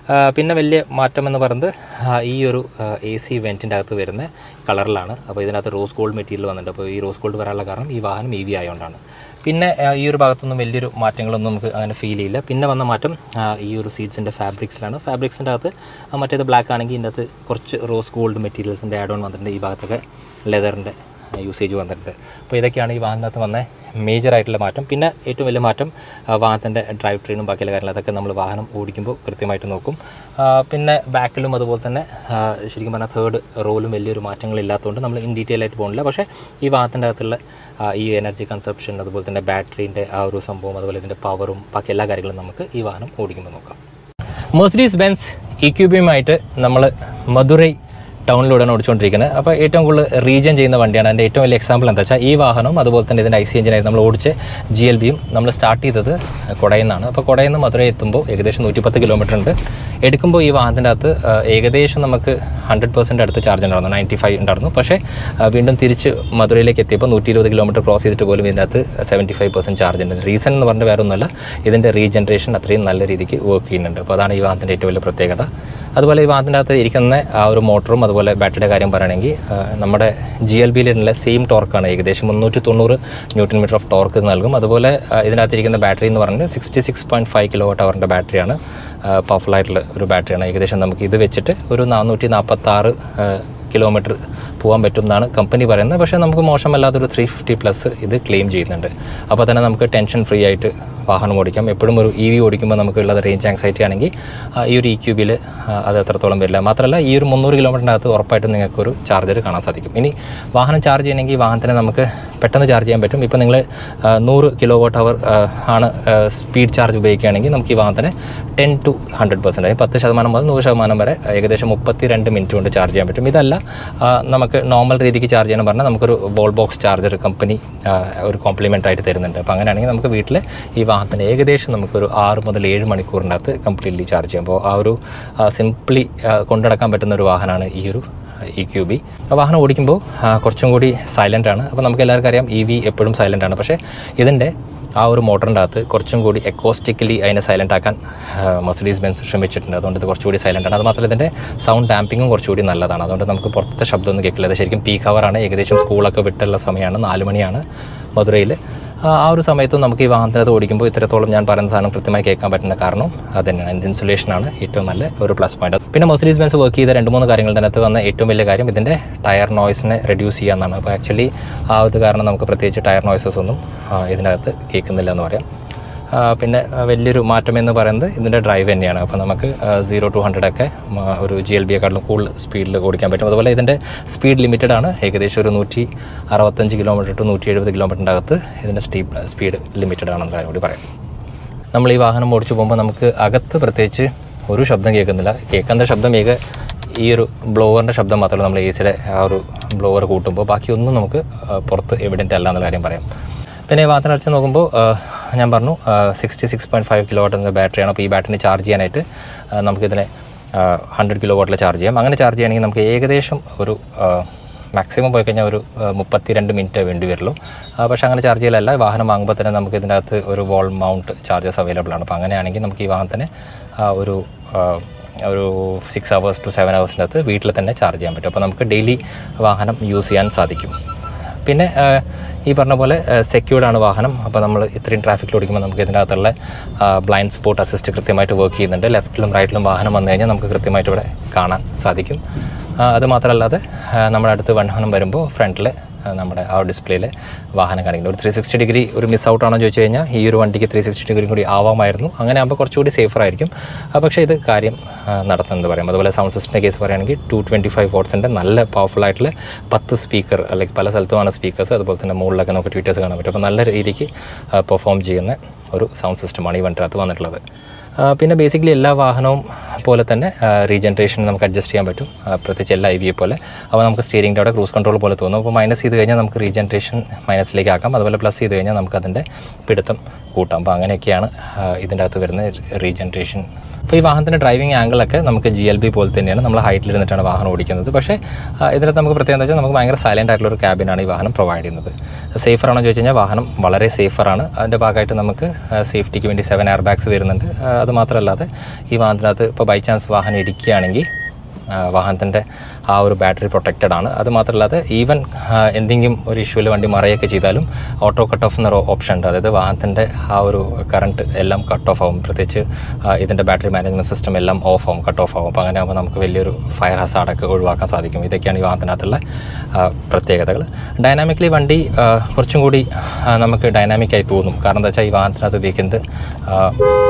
ആ, പിന്നെ വലിയ മാറ്റം എന്ന് പറയുന്നത് ആ, ഈ ഒരു എ സി വെൻറ്റിൻ്റെ അകത്ത് വരുന്ന കളറിലാണ് അപ്പോൾ ഇതിനകത്ത് റോസ് ഗോൾഡ് മെറ്റീരിയൽ വന്നിട്ടുണ്ട് അപ്പോൾ ഈ റോസ് ഗോൾഡ് വരാനുള്ള കാരണം ഈ വാഹനം ഇ വി ആയതുകൊണ്ടാണ് പിന്നെ ആ, ഈ ഒരു ഭാഗത്തൊന്നും വലിയൊരു മാറ്റങ്ങളൊന്നും നമുക്ക് അങ്ങനെ ഫീൽ ചെയ്യില്ല പിന്നെ വന്ന മാറ്റം ആ, ഈ ഒരു സീറ്റ്സിൻ്റെ ഫാബ്രിക്സിലാണ് ഫാബ്രിക്സിൻ്റെ അകത്ത് ആ, മറ്റേത് ബ്ലാക്ക് ആണെങ്കിൽ ഇതിൻ്റെ അകത്ത് കുറച്ച് റോസ് ഗോൾഡ് മെറ്റീരിയൽസിൻ്റെ ആഡ് ഓൺ വന്നിട്ടുണ്ട് ഈ ഭാഗത്തൊക്കെ ലെതറിൻ്റെ യൂസേജ് വന്നിട്ടുണ്ട് അപ്പോൾ ഇതൊക്കെയാണ് ഈ വാഹനത്ത് വന്ന മേജർ ആയിട്ടുള്ള മാറ്റം പിന്നെ ഏറ്റവും വലിയ മാറ്റം ആ, വാഹനത്തിൻ്റെ ഡ്രൈവ് ട്രെയിനും ബാക്കിയുള്ള കാര്യങ്ങൾ അതൊക്കെ നമ്മൾ വാഹനം ഓടിക്കുമ്പോൾ കൃത്യമായിട്ട് നോക്കും ആ, പിന്നെ ബാക്കിലും അതുപോലെ തന്നെ ആ, ശരിക്കും പറഞ്ഞാൽ തേർഡ് റോലും വലിയൊരു മാറ്റങ്ങളില്ലാത്തതുകൊണ്ട് നമ്മൾ ഇൻ ഡീറ്റെയിൽ ആയിട്ട് പോകുന്നില്ല പക്ഷേ ഈ വാഹനത്തിൻ്റെ അകത്തുള്ള ആ, ഈ എനർജി കൺസപ്ഷൻ അതുപോലെ തന്നെ ബാറ്ററീൻ്റെ ആ ഒരു സംഭവം അതുപോലെ ഇതിൻ്റെ പവറും ബാക്കി എല്ലാ കാര്യങ്ങളും നമുക്ക് ഈ വാഹനം ഓടിക്കുമ്പോൾ നോക്കാം മെഴ്സിഡീസ് ബെൻസ് ഇ ക്യൂബിയുമായിട്ട് നമ്മൾ മധുരൈ ടൗണിലൂടെയാണ് ഓടിച്ചുകൊണ്ടിരിക്കുന്നത് അപ്പോൾ ഏറ്റവും കൂടുതൽ റീജൻ ചെയ്യുന്ന വണ്ടിയാണ് അതിൻ്റെ ഏറ്റവും വലിയ എക്സാമ്പിൾ എന്താ വെച്ചാൽ ഈ വാഹനവും അതുപോലെ തന്നെ ഇതിൻ്റെ ഐ സി എഞ്ചിനായിട്ട് നമ്മൾ ഓടിച്ച് ജി എൽ ബിയും നമ്മൾ സ്റ്റാർട്ട് ചെയ്തത് കൊടയിൽ നിന്നാണ് അപ്പോൾ കൊടയിൽ നിന്ന് മധുരൈ എത്തുമ്പോൾ ഏകദേശം നൂറ്റിപ്പത്ത് കിലോമീറ്റർ ഉണ്ട് എടുക്കുമ്പോൾ ഈ വാഹനത്തിൻ്റെ അകത്ത് ആ, ഏകദേശം നമുക്ക് ഹൺഡ്രഡ് പെർസെൻറ്റ് അടുത്ത് ചാർജ് ഉണ്ടായിരുന്നു നയൻറ്റി ഫൈവ് ഉണ്ടായിരുന്നു പക്ഷേ ആ, വീണ്ടും തിരിച്ച് മധുരയിലേക്ക് എത്തിയപ്പോൾ നൂറ്റി ഇരുപത് കിലോമീറ്റർ ക്രോസ് ചെയ്തിട്ട് പോലും ഇതിൻ്റെ അകത്ത് സെവൻറ്റി ഫൈവ് പെർസെൻറ്റ് ചാർജ് ഉണ്ട് റീസൺ എന്ന് പറഞ്ഞാൽ വേറെ ഒന്നുമല്ല ഇതിൻ്റെ റീജനറേഷൻ അത്രയും നല്ല രീതിക്ക് വർക്ക് ചെയ്യുന്നുണ്ട് അപ്പോൾ അതാണ് ഈ വാഹനത്തിൻ്റെ ഏറ്റവും വലിയ പ്രത്യേകത അതുപോലെ ഈ വാഹനത്തിൻ്റെ അകത്ത് ഇരിക്കുന്ന ആ ഒരു മോട്ടറും അതുപോലെ ബാറ്ററിയുടെ കാര്യം പറയുകയാണെങ്കിൽ ആ, നമ്മുടെ ജി എൽ ബിയിലുള്ള സെയിം ടോർക്കാണ് ഏകദേശം മുന്നൂറ്റി തൊണ്ണൂറ് ന്യൂട്ടൺ മീറ്റർ ഓഫ് ടോർക്ക് നൽകും അതുപോലെ ആ, ഇതിനകത്തിരിക്കുന്ന ബാറ്ററി എന്ന് പറയുന്നത് sixty six point five kilowatt അവറിൻ്റെ ബാറ്ററിയാണ് പവർഫുൾ ആയിട്ടുള്ള ഒരു ബാറ്ററിയാണ് ഏകദേശം നമുക്ക് ഇത് വെച്ചിട്ട് ഒരു നാനൂറ്റി നാൽപ്പത്താറ് കിലോമീറ്റർ പോകാൻ പറ്റും എന്നാണ് കമ്പനി പറയുന്നത് പക്ഷേ നമുക്ക് മോശമല്ലാത്തൊരു ത്രീ ഫിഫ്റ്റി പ്ലസ് ഇത് ക്ലെയിം ചെയ്യുന്നുണ്ട് അപ്പോൾ തന്നെ നമുക്ക് ടെൻഷൻ ഫ്രീ ആയിട്ട് വാഹനം ഓടിക്കാം എപ്പോഴും ഒരു ഇ വി ഓടിക്കുമ്പോൾ നമുക്കുള്ളത് റേഞ്ച് ആങ്സൈറ്റി ആണെങ്കിൽ ആ, ഈ ഒരു ഇ ക്യൂബിൽ അത് എത്രത്തോളം വരില്ല മാത്രമല്ല ഈ ഒരു മുന്നൂറ് കിലോമീറ്ററിനകത്ത് ഉറപ്പായിട്ടും നിങ്ങൾക്ക് ഒരു ചാർജർ കാണാൻ സാധിക്കും ഇനി വാഹനം ചാർജ് ചെയ്യണമെങ്കിൽ വാഹനത്തിനെ നമുക്ക് പെട്ടെന്ന് ചാർജ് ചെയ്യാൻ പറ്റും ഇപ്പോൾ നിങ്ങൾ നൂറ് കിലോ വാട്ട് അവർ ആണ് സ്പീഡ് ചാർജ് ഉപയോഗിക്കുകയാണെങ്കിൽ നമുക്ക് ഈ വാഹനത്തിന് ടെൻ ടു ഹൺഡ്രഡ് പെർസെൻറ്റ് പത്ത് ശതമാനം മുതൽ നൂറ് ശതമാനം വരെ ഏകദേശം മുപ്പത്തി രണ്ട് മിനിറ്റ് കൊണ്ട് ചാർജ് ചെയ്യാൻ പറ്റും ഇതല്ല ആ, നമുക്ക് നോർമൽ രീതിക്ക് ചാർജ് ചെയ്യണം പറഞ്ഞാൽ നമുക്കൊരു വോൾ ബോക്സ് ചാർജർ കമ്പനി ഒരു കോംപ്ലിമെൻ്റ് ആയിട്ട് തരുന്നുണ്ട് അപ്പോൾ അങ്ങനെയാണെങ്കിൽ നമുക്ക് വീട്ടിൽ ഈ വാഹനത്തിന് ഏകദേശം നമുക്കൊരു ആറ് മുതൽ ഏഴ് മണിക്കൂറിനകത്ത് കംപ്ലീറ്റ്ലി ചാർജ് ചെയ്യാം അപ്പോൾ ആ ഒരു സിംപ്ലി കൊണ്ടുനടക്കാൻ പറ്റുന്ന ഒരു വാഹനമാണ് ഈ ഒരു ഇ ക്യൂ ബി വാഹനം ഓടിക്കുമ്പോൾ ആ, കുറച്ചും കൂടി സൈലൻ്റ് ആണ് അപ്പോൾ നമുക്ക് എല്ലാവർക്കും അറിയാം ഇ വി എപ്പോഴും സൈലൻ്റ് ആണ് പക്ഷേ ഇതിൻ്റെ ആ ഒരു മോട്ടറിൻ്റെ അകത്ത് കുറച്ചും കൂടി എക്കോസ്റ്റിക്കലി അതിനെ സൈലൻ്റ് ആക്കാൻ മർസിഡീസ് ബെൻസ് ശ്രമിച്ചിട്ടുണ്ട് അതുകൊണ്ട് ഇത് കുറച്ചുകൂടി സൈലൻ്റ് ആണ് അത് മാത്രമല്ല ഇതിൻ്റെ സൗണ്ട് ഡാമ്പിങ്ങും കുറച്ചുകൂടി നല്ലതാണ് അതുകൊണ്ട് നമുക്ക് പുറത്തെ ശബ്ദമൊന്നും കേൾക്കില്ല അത് ശരിക്കും പീക്ക് അവറാണ് ഏകദേശം സ്കൂളൊക്കെ വിട്ടുള്ള സമയമാണ് നാല് മണിയാണ് മധുരയിൽ ആ ആ ഒരു സമയത്തും നമുക്ക് ഈ വാഹനത്തിനകത്ത് ഓടിക്കുമ്പോൾ ഇത്രത്തോളം ഞാൻ പറയുന്ന സാധനം കൃത്യമായി കേൾക്കാൻ പറ്റുന്ന കാരണം അത് തന്നെയാണ് ഇതിൻ്റെ ഇൻസുലേഷനാണ് ഏറ്റവും നല്ല ഒരു പ്ലസ് പോയിന്റ് പിന്നെ മെർസിഡീസ് ബെൻസ് വർക്ക് ചെയ്ത രണ്ട് മൂന്ന് കാര്യങ്ങളുടെ അകത്ത് വന്ന ഏറ്റവും വലിയ കാര്യം ഇതിൻ്റെ ടയർ നോയ്സിനെ റെഡ്യൂസ് ചെയ്യാമെന്നാണ് അപ്പോൾ ആക്ച്വലി ആ ഒരു കാരണം നമുക്ക് പ്രത്യേകിച്ച് ടയർ നോയ്സസ് ഒന്നും ആ, ഇതിനകത്ത് കേൾക്കുന്നില്ല എന്ന് പറയാം ആ, പിന്നെ ആ, വലിയൊരു മാറ്റം എന്ന് പറയുന്നത് ഇതിൻ്റെ ഡ്രൈവ് തന്നെയാണ് അപ്പോൾ നമുക്ക് സീറോ ടു ഹൺഡ്രഡ് ഒക്കെ മ, ഒരു ജി എൽ ബിയെക്കാളും കൂടുതൽ സ്പീഡിൽ ഓടിക്കാൻ പറ്റും അതുപോലെ ഇതിൻ്റെ സ്പീഡ് ലിമിറ്റഡ് ആണ് ഏകദേശം ഒരു നൂറ്റി അറുപത്തഞ്ച് കിലോമീറ്റർ ടു നൂറ്റി എഴുപത് കിലോമീറ്ററിൻ്റെ അകത്ത് ഇതിൻ്റെ സ്റ്റീപ്പ് സ്പീഡ് ലിമിറ്റഡ് ആണെന്ന് കാര്യം കൂടി പറയാം നമ്മൾ ഈ വാഹനം ഓടിച്ചു പോകുമ്പോൾ നമുക്ക് അകത്ത് പ്രത്യേകിച്ച് ഒരു ശബ്ദം കേൾക്കുന്നില്ല കേൾക്കുന്ന ശബ്ദം ഏക ഈ ഒരു ബ്ലോവറിൻ്റെ ശബ്ദം മാത്രമേ നമ്മൾ എ സിയുടെ ആ ഒരു ബ്ലോവർ കൂട്ടുമ്പോൾ ബാക്കിയൊന്നും നമുക്ക് ആ, പുറത്ത് എവിഡൻ്റ് അല്ല എന്നുള്ള കാര്യം പറയാം പിന്നെ ഈ വാഹനം അടിച്ച് നോക്കുമ്പോൾ ആ, ഞാൻ പറഞ്ഞു sixty six point five kilowatt എന്ന ബാറ്ററിയാണ് അപ്പോൾ ഈ ബാറ്ററി ചാർജ് ചെയ്യാനായിട്ട് ആ, നമുക്കിതിനെ ഹൺഡ്രഡ് കിലോ വാട്ടിൽ ചാർജ് ചെയ്യാം അങ്ങനെ ചാർജ് ചെയ്യണമെങ്കിൽ നമുക്ക് ഏകദേശം ഒരു മാക്സിമം പോയി കഴിഞ്ഞാൽ ഒരു മുപ്പത്തി രണ്ട് മിനിറ്റ് വേണ്ടി വരുള്ളൂ ആ, പക്ഷേ അങ്ങനെ ചാർജ് ചെയ്യലല്ല വാഹനം വാങ്ങുമ്പോൾ തന്നെ നമുക്ക് ഇതിനകത്ത് ഒരു വോൾ മൗണ്ട് ചാർജസ് അവൈലബിൾ ആണ് അപ്പോൾ അങ്ങനെയാണെങ്കിൽ നമുക്ക് ഈ വാഹനത്തിന് ആ, ഒരു ആ, ഒരു സിക്സ് അവേഴ്സ് ടു സെവൻ അവേഴ്സിൻ്റെ അകത്ത് വീട്ടിൽ തന്നെ ചാർജ് ചെയ്യാൻ പറ്റും അപ്പോൾ നമുക്ക് ഡെയിലി വാഹനം യൂസ് ചെയ്യാൻ സാധിക്കും പിന്നെ ആ, ഈ പറഞ്ഞ പോലെ സെക്യൂർഡ് ആണ് വാഹനം അപ്പോൾ നമ്മൾ ഇത്രയും ട്രാഫിക്കിൽ ഓടിക്കുമ്പോൾ നമുക്ക് ഇതിനകത്തുള്ള ബ്ലൈൻഡ് സ്പോട്ട് അസിസ്റ്റ് കൃത്യമായിട്ട് വർക്ക് ചെയ്യുന്നുണ്ട് ലെഫ്റ്റിലും റൈറ്റിലും വാഹനം വന്നു കഴിഞ്ഞാൽ നമുക്ക് കൃത്യമായിട്ട് ഇവിടെ കാണാൻ സാധിക്കും ആ, അത് മാത്രമല്ലാതെ ആ, നമ്മുടെ അടുത്ത് വാഹനം വരുമ്പോൾ ഫ്രണ്ടിൽ നമ്മുടെ ആ ഡിസ്പ്ലേയിൽ വാഹനം കാണിക്കുന്നത് ഒരു ത്രീ സിക്സ്റ്റി ഡിഗ്രി ഒരു മിസ് ഔട്ട് ആണോ ചോദിച്ചു കഴിഞ്ഞാൽ ഈ ഒരു വണ്ടിക്ക് ത്രീ സിക്സ്റ്റി ഡിഗ്രി കൂടി ആവാമായിരുന്നു അങ്ങനെ ആകുമ്പോൾ കുറച്ചുകൂടി സേഫർ ആയിരിക്കും ആ, പക്ഷേ ഇത് കാര്യം ആ, നടത്തുന്നത് പറയാം അതുപോലെ സൗണ്ട് സിസ്റ്റത്തിൻ്റെ കേസ് പറയുകയാണെങ്കിൽ ടു ട്വൻറ്റി ഫൈവ് വോട്ട്സിൻ്റെ നല്ല പവർഫുൾ ആയിട്ടുള്ള പത്ത് സ്പീക്കർ അല്ലെങ്കിൽ പല സ്ഥലത്തുമാണ് സ്പീക്കേഴ്സ് അതുപോലെ തന്നെ മുകളിലൊക്കെ നമുക്ക് ട്വീറ്റേഴ്സ് കാണാൻ പറ്റും അപ്പോൾ നല്ല രീതിക്ക് പെർഫോം ചെയ്യുന്ന ഒരു സൗണ്ട് സിസ്റ്റമാണ് ഈ വണ്ടിനകത്ത് വന്നിട്ടുള്ളത് ആ, പിന്നെ ബേസിക്കലി എല്ലാ വാഹനവും പോലെ തന്നെ റീജനറേഷൻ നമുക്ക് അഡ്ജസ്റ്റ് ചെയ്യാൻ പറ്റും ആ, പ്രത്യേകിച്ച് എല്ലാ ഐ വിയെ പോലെ അപ്പോൾ നമുക്ക് സ്റ്റിയറിംഗ് അവിടെ ക്രൂസ് കൺട്രോൾ പോലെ തോന്നും അപ്പോൾ മൈനസ് ചെയ്ത് കഴിഞ്ഞാൽ നമുക്ക് റീജനറേഷൻ മൈനസിലേക്ക് ആക്കാം അതുപോലെ പ്ലസ് ചെയ്ത് കഴിഞ്ഞാൽ നമുക്ക് അതിൻ്റെ പിടുത്തം കൂട്ടാം അപ്പോൾ അങ്ങനെയൊക്കെയാണ് ആ, ഇതിൻ്റെ അകത്ത് വരുന്ന റീജനറേഷൻ അപ്പോൾ ഈ വാഹനത്തിൻ്റെ ഡ്രൈവിംഗ് ആംഗിളൊക്കെ നമുക്ക് ജി എൽ ബി പോലെ തന്നെയാണ് നമ്മൾ ഹൈറ്റിൽ ഇരുന്നിട്ടാണ് വാഹനം ഓടിക്കുന്നത് പക്ഷേ ആ, ഇതിനകത്ത് നമുക്ക് പ്രത്യേകത വെച്ചാൽ നമുക്ക് ഭയങ്കര സൈലൻ്റ് ആയിട്ടുള്ള ഒരു ക്യാബിനാണ് ഈ വാഹനം പ്രൊവൈഡ് ചെയ്യുന്നത് സേഫർ ആണോ ചോദിച്ചു കഴിഞ്ഞാൽ വാഹനം വളരെ സേഫറാണ് അതിൻ്റെ ഭാഗമായിട്ട് നമുക്ക് സേഫ്റ്റിക്ക് വേണ്ടി സെവൻ എയർ ബാഗ്സ് വരുന്നുണ്ട് ആ, അത് മാത്രമല്ലാതെ ഈ വാഹനത്തിനകത്ത് ഇപ്പോൾ ബൈ ചാൻസ് വാഹനം ഇടിക്കുകയാണെങ്കിൽ വാഹനത്തിൻ്റെ ആ ഒരു ബാറ്ററി പ്രൊട്ടക്റ്റഡ് ആണ് അത് മാത്രമല്ലാതെ ഈവൻ എന്തെങ്കിലും ഒരു ഇഷ്യൂവിൽ വണ്ടി മറയൊക്കെ ചെയ്താലും ഓട്ടോ കട്ട് ഓഫ് എന്നൊരു ഓപ്ഷൻ ഉണ്ട് അതായത് വാഹനത്തിൻ്റെ ആ ഒരു കറണ്ട് എല്ലാം കട്ട് ഓഫ് ആവും പ്രത്യേകിച്ച് ആ, ഇതിൻ്റെ ബാറ്ററി മാനേജ്മെൻറ്റ് സിസ്റ്റം എല്ലാം ഓഫ് ആവും കട്ട് ഓഫ് ആവും അപ്പോൾ അങ്ങനെ ആകുമ്പോൾ നമുക്ക് വലിയൊരു ഫയർ ഹസാർഡൊക്കെ ഒഴിവാക്കാൻ സാധിക്കും ഇതൊക്കെയാണ് ഈ വാഹനത്തിനകത്തുള്ള ആ, പ്രത്യേകതകൾ ഡൈനാമിക്കലി വണ്ടി ആ, കുറച്ചും കൂടി ആ, നമുക്ക് ഡൈനാമിക്കായി തോന്നും കാരണം എന്താ വെച്ചാൽ ഈ വാഹനത്തിനകത്ത് ഉപയോഗിക്കുന്നത് ആ,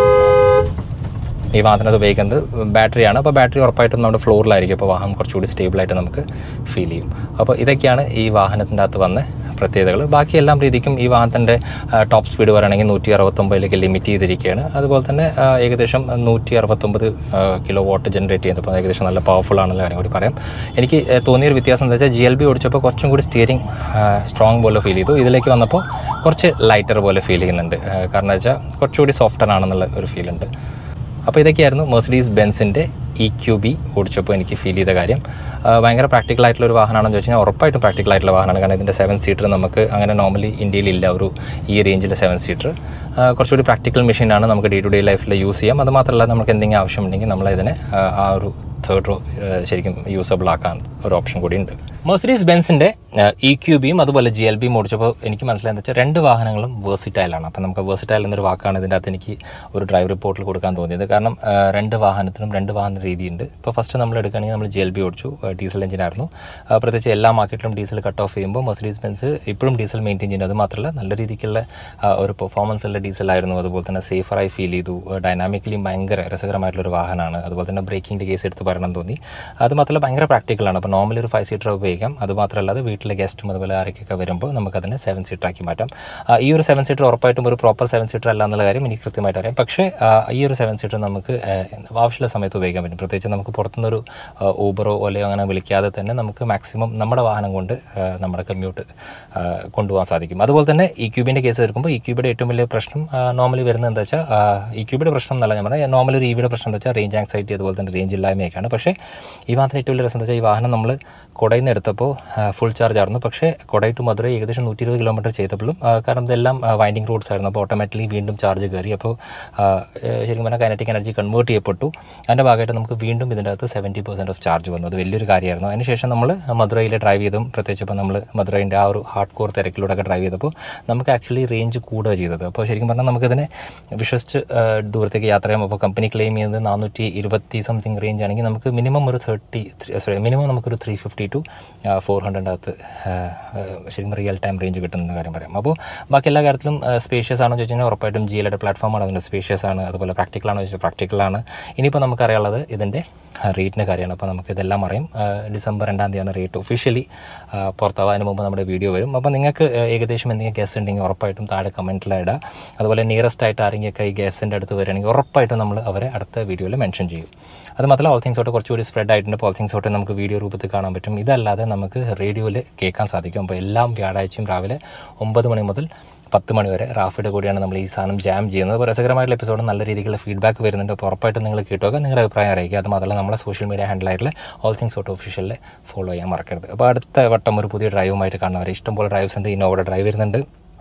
ഈ വാഹനത്തിനകത്ത് ഉപയോഗിക്കുന്നത് ബാറ്ററിയാണ് അപ്പോൾ ബാറ്ററി ഉറപ്പായിട്ടും നമ്മുടെ ഫ്ലോറിലായിരിക്കും അപ്പോൾ വാഹനം കുറച്ചുകൂടി സ്റ്റേബിളായിട്ട് നമുക്ക് ഫീൽ ചെയ്യും അപ്പോൾ ഇതൊക്കെയാണ് ഈ വാഹനത്തിൻ്റെ അകത്ത് വന്ന പ്രത്യേകതകൾ ബാക്കി എല്ലാം രീതിക്കും ഈ വാഹനത്തിൻ്റെ ടോപ്പ് സ്പീഡ് പറയുകയാണെങ്കിൽ നൂറ്റി അറുപത്തൊമ്പതിലേക്ക് ലിമിറ്റ് ചെയ്തിരിക്കുകയാണ് അതുപോലെ തന്നെ ആ, ഏകദേശം നൂറ്റി അറുപത്തൊമ്പത് കിലോ വാട്ട് ജനറേറ്റ് ചെയ്യുന്നത് അപ്പോൾ ഏകദേശം നല്ല പവർഫുൾ ആണെന്നുള്ള കാര്യം കൂടി പറയാം എനിക്ക് ആ, തോന്നിയൊരു വ്യത്യാസം എന്താ വെച്ചാൽ ജി എൽ ബി ഓടിച്ചപ്പോൾ കുറച്ചും കൂടി സ്റ്റിയറിംഗ് സ്ട്രോങ് പോലെ ഫീൽ ചെയ്തു ഇതിലേക്ക് വന്നപ്പോൾ കുറച്ച് ലൈറ്റർ പോലെ ഫീൽ ചെയ്യുന്നുണ്ട് ആ, കാരണം വെച്ചാൽ കുറച്ചുകൂടി സോഫ്റ്റർ ആണെന്നുള്ള ഒരു ഫീൽ ഉണ്ട് അപ്പോൾ ഇതൊക്കെയായിരുന്നു മെഴ്സഡീസ് ബെൻസിൻ്റെ ഇ ക്യു ബി ഓടിച്ചപ്പോൾ എനിക്ക് ഫീൽ ചെയ്ത കാര്യം ആ, ഭയങ്കര പ്രാക്ടിക്കൽ ആയിട്ടുള്ള ഒരു വാഹനമാണെന്ന് ചോദിച്ചു കഴിഞ്ഞാൽ ഉറപ്പായിട്ടും പ്രാക്ടിക്കൽ ആയിട്ടുള്ള വാഹനമാണ് കാരണം ഇതിൻ്റെ സെവൻ സീറ്റർ നമുക്ക് അങ്ങനെ നോർമലി ഇന്ത്യയിൽ ഇല്ല ഒരു ഈ റേഞ്ചിലെ സെവൻ സീറ്റർ കുറച്ചുകൂടി പ്രാക്ടിക്കൽ മെഷീനാണ് നമുക്ക് ഡേ ടു ഡേ ലൈഫിൽ യൂസ് ചെയ്യാം അത് മാത്രമല്ല നമുക്ക് എന്തെങ്കിലും ആവശ്യമുണ്ടെങ്കിൽ നമ്മൾ ഇതിനെ ആ, ആ ഒരു തേർഡ് റോ ശരിക്കും യൂസബിൾ ആക്കാൻ ഒരു ഓപ്ഷൻ കൂടി ഉണ്ട് മെഴ്സഡീസ് ബെൻസിൻ്റെ ഇ ക്യു ബിയും അതുപോലെ ജി എൽ ബിയും ഓടിച്ചപ്പോൾ എനിക്ക് മനസ്സിലായെന്ന് വെച്ചാൽ രണ്ട് വാഹനങ്ങളും വേഴ്സിറ്റൈലാണ് അപ്പോൾ നമുക്ക് വേഴ്സിറ്റൈൽ എന്നൊരു വാക്കാണ് ഇതിൻ്റെ അകത്ത് എനിക്ക് ഒരു ഡ്രൈവ് റിപ്പോർട്ടിൽ കൊടുക്കാൻ തോന്നിയത് കാരണം ആ, രണ്ട് വാഹനത്തിനും രണ്ട് വാഹന രീതിയുണ്ട് ഇപ്പോൾ ഫസ്റ്റ് നമ്മൾ എടുക്കുകയാണെങ്കിൽ നമ്മൾ ജി എൽ ബി ഓടിച്ചു ഡീസൽ എഞ്ചിനായിരുന്നു ആ, പ്രത്യേകിച്ച് എല്ലാ മാർക്കറ്റിലും ഡീസൽ കട്ട് ഓഫ് ചെയ്യുമ്പോൾ മെഴ്സഡീസ് ബെൻസ് ഇപ്പോഴും ഡീസൽ മെയിൻറ്റെയിൻ ചെയ്യുന്നത് അത് മാത്രമല്ല നല്ല രീതിക്കുള്ള ആ, ഒരു പെർഫോമൻസ് ഉള്ള ഡീസലായിരുന്നു അതുപോലെ തന്നെ സേഫറായി ഫീൽ ചെയ്തു ഡൈനാമിക്കലി ഭയങ്കര രസകരമായിട്ടുള്ളൊരു വാഹനമാണ് അതുപോലെ തന്നെ ബ്രേക്കിംഗ് കേസ് എടുത്ത് പറയണം തോന്നി അത് മാത്രമല്ല ഭയങ്കര പ്രാക്ടിക്കലാണ് അപ്പോൾ നോർമലി ഒരു ഫൈവ് സീറ്റർ ഉപയോഗിക്കാം അത് മാത്രമല്ലാതെ വീട്ടിലെ ഗസ്റ്റും അതുപോലെ ആരൊക്കെ വരുമ്പോൾ നമുക്കതിനെ സെവൻ സീറ്റർ ആക്കി മാറ്റാം ആ, ഈ ഒരു സെവൻ സീറ്റർ ഉറപ്പായിട്ടും ഒരു പ്രോപ്പർ സെവൻ സീറ്റർ അല്ല എന്നുള്ള കാര്യം എനിക്ക് കൃത്യമായിട്ട് അറിയാം പക്ഷേ ആ, ഈ ഒരു സെവൻ സീറ്റർ നമുക്ക് ആ, ആവശ്യമുള്ള സമയത്ത് ഉപയോഗിക്കാൻ പറ്റും പ്രത്യേകിച്ച് നമുക്ക് പുറത്തുനിന്നൊരു ഊബറോ ഓലയോ അങ്ങനെ വിളിക്കാതെ തന്നെ നമുക്ക് മാക്സിമം നമ്മുടെ വാഹനം കൊണ്ട് ആ, നമ്മുടെ കമ്മ്യൂട്ട് കൊണ്ടുപോകാൻ സാധിക്കും അതുപോലെ തന്നെ ഈ ക്യൂബിൻ്റെ കേസ് എടുക്കുമ്പോൾ ഈ ക്യൂബിയുടെ ഏറ്റവും വലിയ പ്രശ്നം നോർമലി വരുന്നത് എന്താ വെച്ചാൽ ഈ ക്യൂബിയുടെ പ്രശ്നം എന്നല്ല ഞാൻ പറയാം നോർമലി ഒരു ഇവിയുടെ പ്രശ്നം എന്താ വെച്ചാൽ റേഞ്ച് ആങ്സൈറ്റി അതുപോലെ തന്നെ റേഞ്ച് ഇല്ലായ്മയൊക്കെയാണ് പക്ഷേ ഈ വാഹനത്തിന് ഏറ്റവും വലിയ രസം എന്താ വെച്ചാൽ ഈ വാഹനം നമ്മൾ കൊടയിൽ നിന്ന് എടുത്തപ്പോൾ ഫുൾ ചാർജ് ആയിരുന്നു പക്ഷേ കൊടൈ ടു മധുരൈ ഏകദേശം നൂറ്റി ഇരുപത് കിലോമീറ്റർ ചെയ്തപ്പോഴും ആ, കാരണം ഇതെല്ലാം വൈൻഡിങ് റോഡ്സ് ആയിരുന്നു അപ്പോൾ ഓട്ടോമാറ്റിക്കലി വീണ്ടും ചാർജ് കയറി അപ്പോൾ ആ, ഏഹ് ശരിക്കും പറഞ്ഞാൽ കൈനറ്റിക് എനർജി കൺവേർട്ട് ചെയ്യപ്പെട്ടു അതിൻ്റെ ഭാഗമായിട്ട് നമുക്ക് വീണ്ടും ഇതിൻ്റെ അകത്ത് സെവൻറ്റി പെർസെൻറ്റ് ഓഫ് ചാർജ് വന്നു അത് വലിയൊരു കാര്യമായിരുന്നു അതിനുശേഷം നമ്മൾ മധുരയിൽ ഡ്രൈവ് ചെയ്തും പ്രത്യേകിച്ച് ഇപ്പോൾ നമ്മൾ മധുരൈൻ്റെ ആ ഒരു ഹാർഡ് കോർ തിരക്കിലൂടെ ഒക്കെ ഡ്രൈവ് ചെയ്തപ്പോൾ നമുക്ക് ആക്ച്വലി റേഞ്ച് കൂടുക ചെയ്തത് അപ്പോൾ ശരിക്കും പറഞ്ഞാൽ നമുക്കിതിനെ വിശ്വസിച്ച് ആ, ദൂരത്തേക്ക് യാത്ര ചെയ്യുമ്പോൾ അപ്പോൾ കമ്പനി ക്ലെയിം ചെയ്യുന്നത് നാനൂറ്റി ഇരുപത്തി സംതിങ് റേഞ്ച് ആണെങ്കിൽ നമുക്ക് മിനിമം ഒരു തേർട്ടി സോറി മിനിമം നമുക്കൊരു three fifty to four hundred അകത്ത് ആ, ആ, ശരിക്കും റിയൽ ടൈം റേഞ്ച് കിട്ടുന്ന കാര്യം പറയാം അപ്പോൾ ബാക്കി എല്ലാ കാര്യത്തിലും സ്പേഷ്യസ് ആണെന്ന് ചോദിച്ചു കഴിഞ്ഞാൽ ഉറപ്പായിട്ടും ജി എല്ലുടെ പ്ലാറ്റ്ഫോമാണ് അതിൻ്റെ സ്പേഷ്യസ് ആണ് അതുപോലെ പ്രാക്ടിക്കൽ ആണെന്ന് ചോദിച്ചാൽ പ്രാക്ടിക്കൽ ആണ് ഇനിയിപ്പോൾ നമുക്കറിയാനുള്ളത് ഇതിൻ്റെ റേറ്റിൻ്റെ കാര്യമാണ് അപ്പോൾ നമുക്ക് ഇതെല്ലാം അറിയാം ആ, ഡിസംബർ രണ്ടാം തീയതിയാണ് റേറ്റ് ഒഫീഷ്യലി പുറത്താവുക അതിന് മുമ്പ് നമ്മുടെ വീഡിയോ വരും അപ്പോൾ നിങ്ങൾക്ക് ആ, ഏകദേശം എന്തെങ്കിലും ഗസ് ഉണ്ടെങ്കിൽ ഉറപ്പായിട്ടും താഴെ കമൻറ്റിൽ ഇടുക അതുപോലെ നിയറസ്റ്റ് ആയിട്ട് ആരെങ്കിലുമൊക്കെ ഈ ഗ്യാസിൻ്റെ അടുത്ത് വരികയാണെങ്കിൽ ഉറപ്പായിട്ടും നമ്മൾ അവരെ അടുത്ത വീഡിയോയിൽ മെൻഷൻ ചെയ്യും അത് മാത്രമല്ല ഓൾ തിങ്സ് ഔട്ട് കുറച്ചുകൂടി സ്പ്രെഡ് ആയിട്ടുണ്ട് ഓൾ തിങ്സ് ഔട്ട് നമുക്ക് വീഡിയോ രൂപത്തിൽ കാണാൻ പറ്റും ഇതല്ലാതെ നമുക്ക് റേഡിയോയിൽ കേൾക്കാൻ സാധിക്കും അപ്പോൾ എല്ലാം വ്യാഴാഴ്ചയും രാവിലെ ഒമ്പത് മണി മുതൽ പത്ത് മണി വരെ റാഫിയുടെ കൂടിയാണ് നമ്മൾ ഈ സാധനം ജാം ചെയ്യുന്നത് അപ്പോൾ രസകരമായിട്ടുള്ള എപ്പിസോഡ് നല്ല രീതിയിലുള്ള ഫീഡ്ബാക്ക് വരുന്നുണ്ട് അപ്പോൾ ഉറപ്പായിട്ടും നിങ്ങൾ കേട്ടുക നിങ്ങളുടെ അഭിപ്രായം അറിയിക്കുക അത് മാത്രമല്ല നമ്മളെ സോഷ്യൽ മീഡിയ ഹാൻഡിലായിട്ടുള്ള ഓൾ തിങ്സ് ഔട്ട് ഒഫീഷ്യലിൽ ഫോളോ ചെയ്യാൻ മറക്കരുത് അപ്പോൾ അടുത്ത വട്ടം ഒരു പുതിയ ഡ്രൈവുമായിട്ട് കാണുന്നവരെ ഇഷ്ടംപോലെ ഡ്രൈവ്സ് ഉണ്ട് ഇന്നോവയുടെ ഡ്രൈവ് വരുന്നുണ്ട്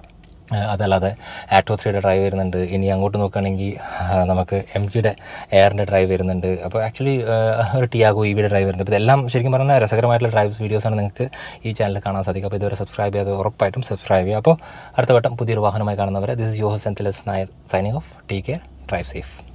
ആ, അതല്ലാതെ ആറ്റോ ത്രീയുടെ ഡ്രൈവ് വരുന്നുണ്ട് ഇനി അങ്ങോട്ട് നോക്കുകയാണെങ്കിൽ ആ, നമുക്ക് എം ജിയുടെ എയറിൻ്റെ ഡ്രൈവ് വരുന്നുണ്ട് അപ്പോൾ ആക്ച്വലി ഒരു ടിയാഗോ ഇ വിയുടെ ഡ്രൈവ് വരുന്നുണ്ട് അപ്പോൾ ഇതെല്ലാം ശരിക്കും പറഞ്ഞാൽ രസകരമായിട്ടുള്ള ഡ്രൈവ്സ് വീഡിയോസാണ് നിങ്ങൾക്ക് ഈ ചാനലിൽ കാണാൻ സാധിക്കും അപ്പോൾ ഇതുവരെ സബ്സ്ക്രൈബ് ചെയ്യാതെ ഉറപ്പായിട്ടും സബ്സ്ക്രൈബ് ചെയ്യുക അപ്പോൾ അടുത്ത വട്ടം പുതിയൊരു വാഹനമായി കാണുന്നവരെ ദിസ് യോഹസ് സെൻറ്റിലസ് Nair signing off take care drive safe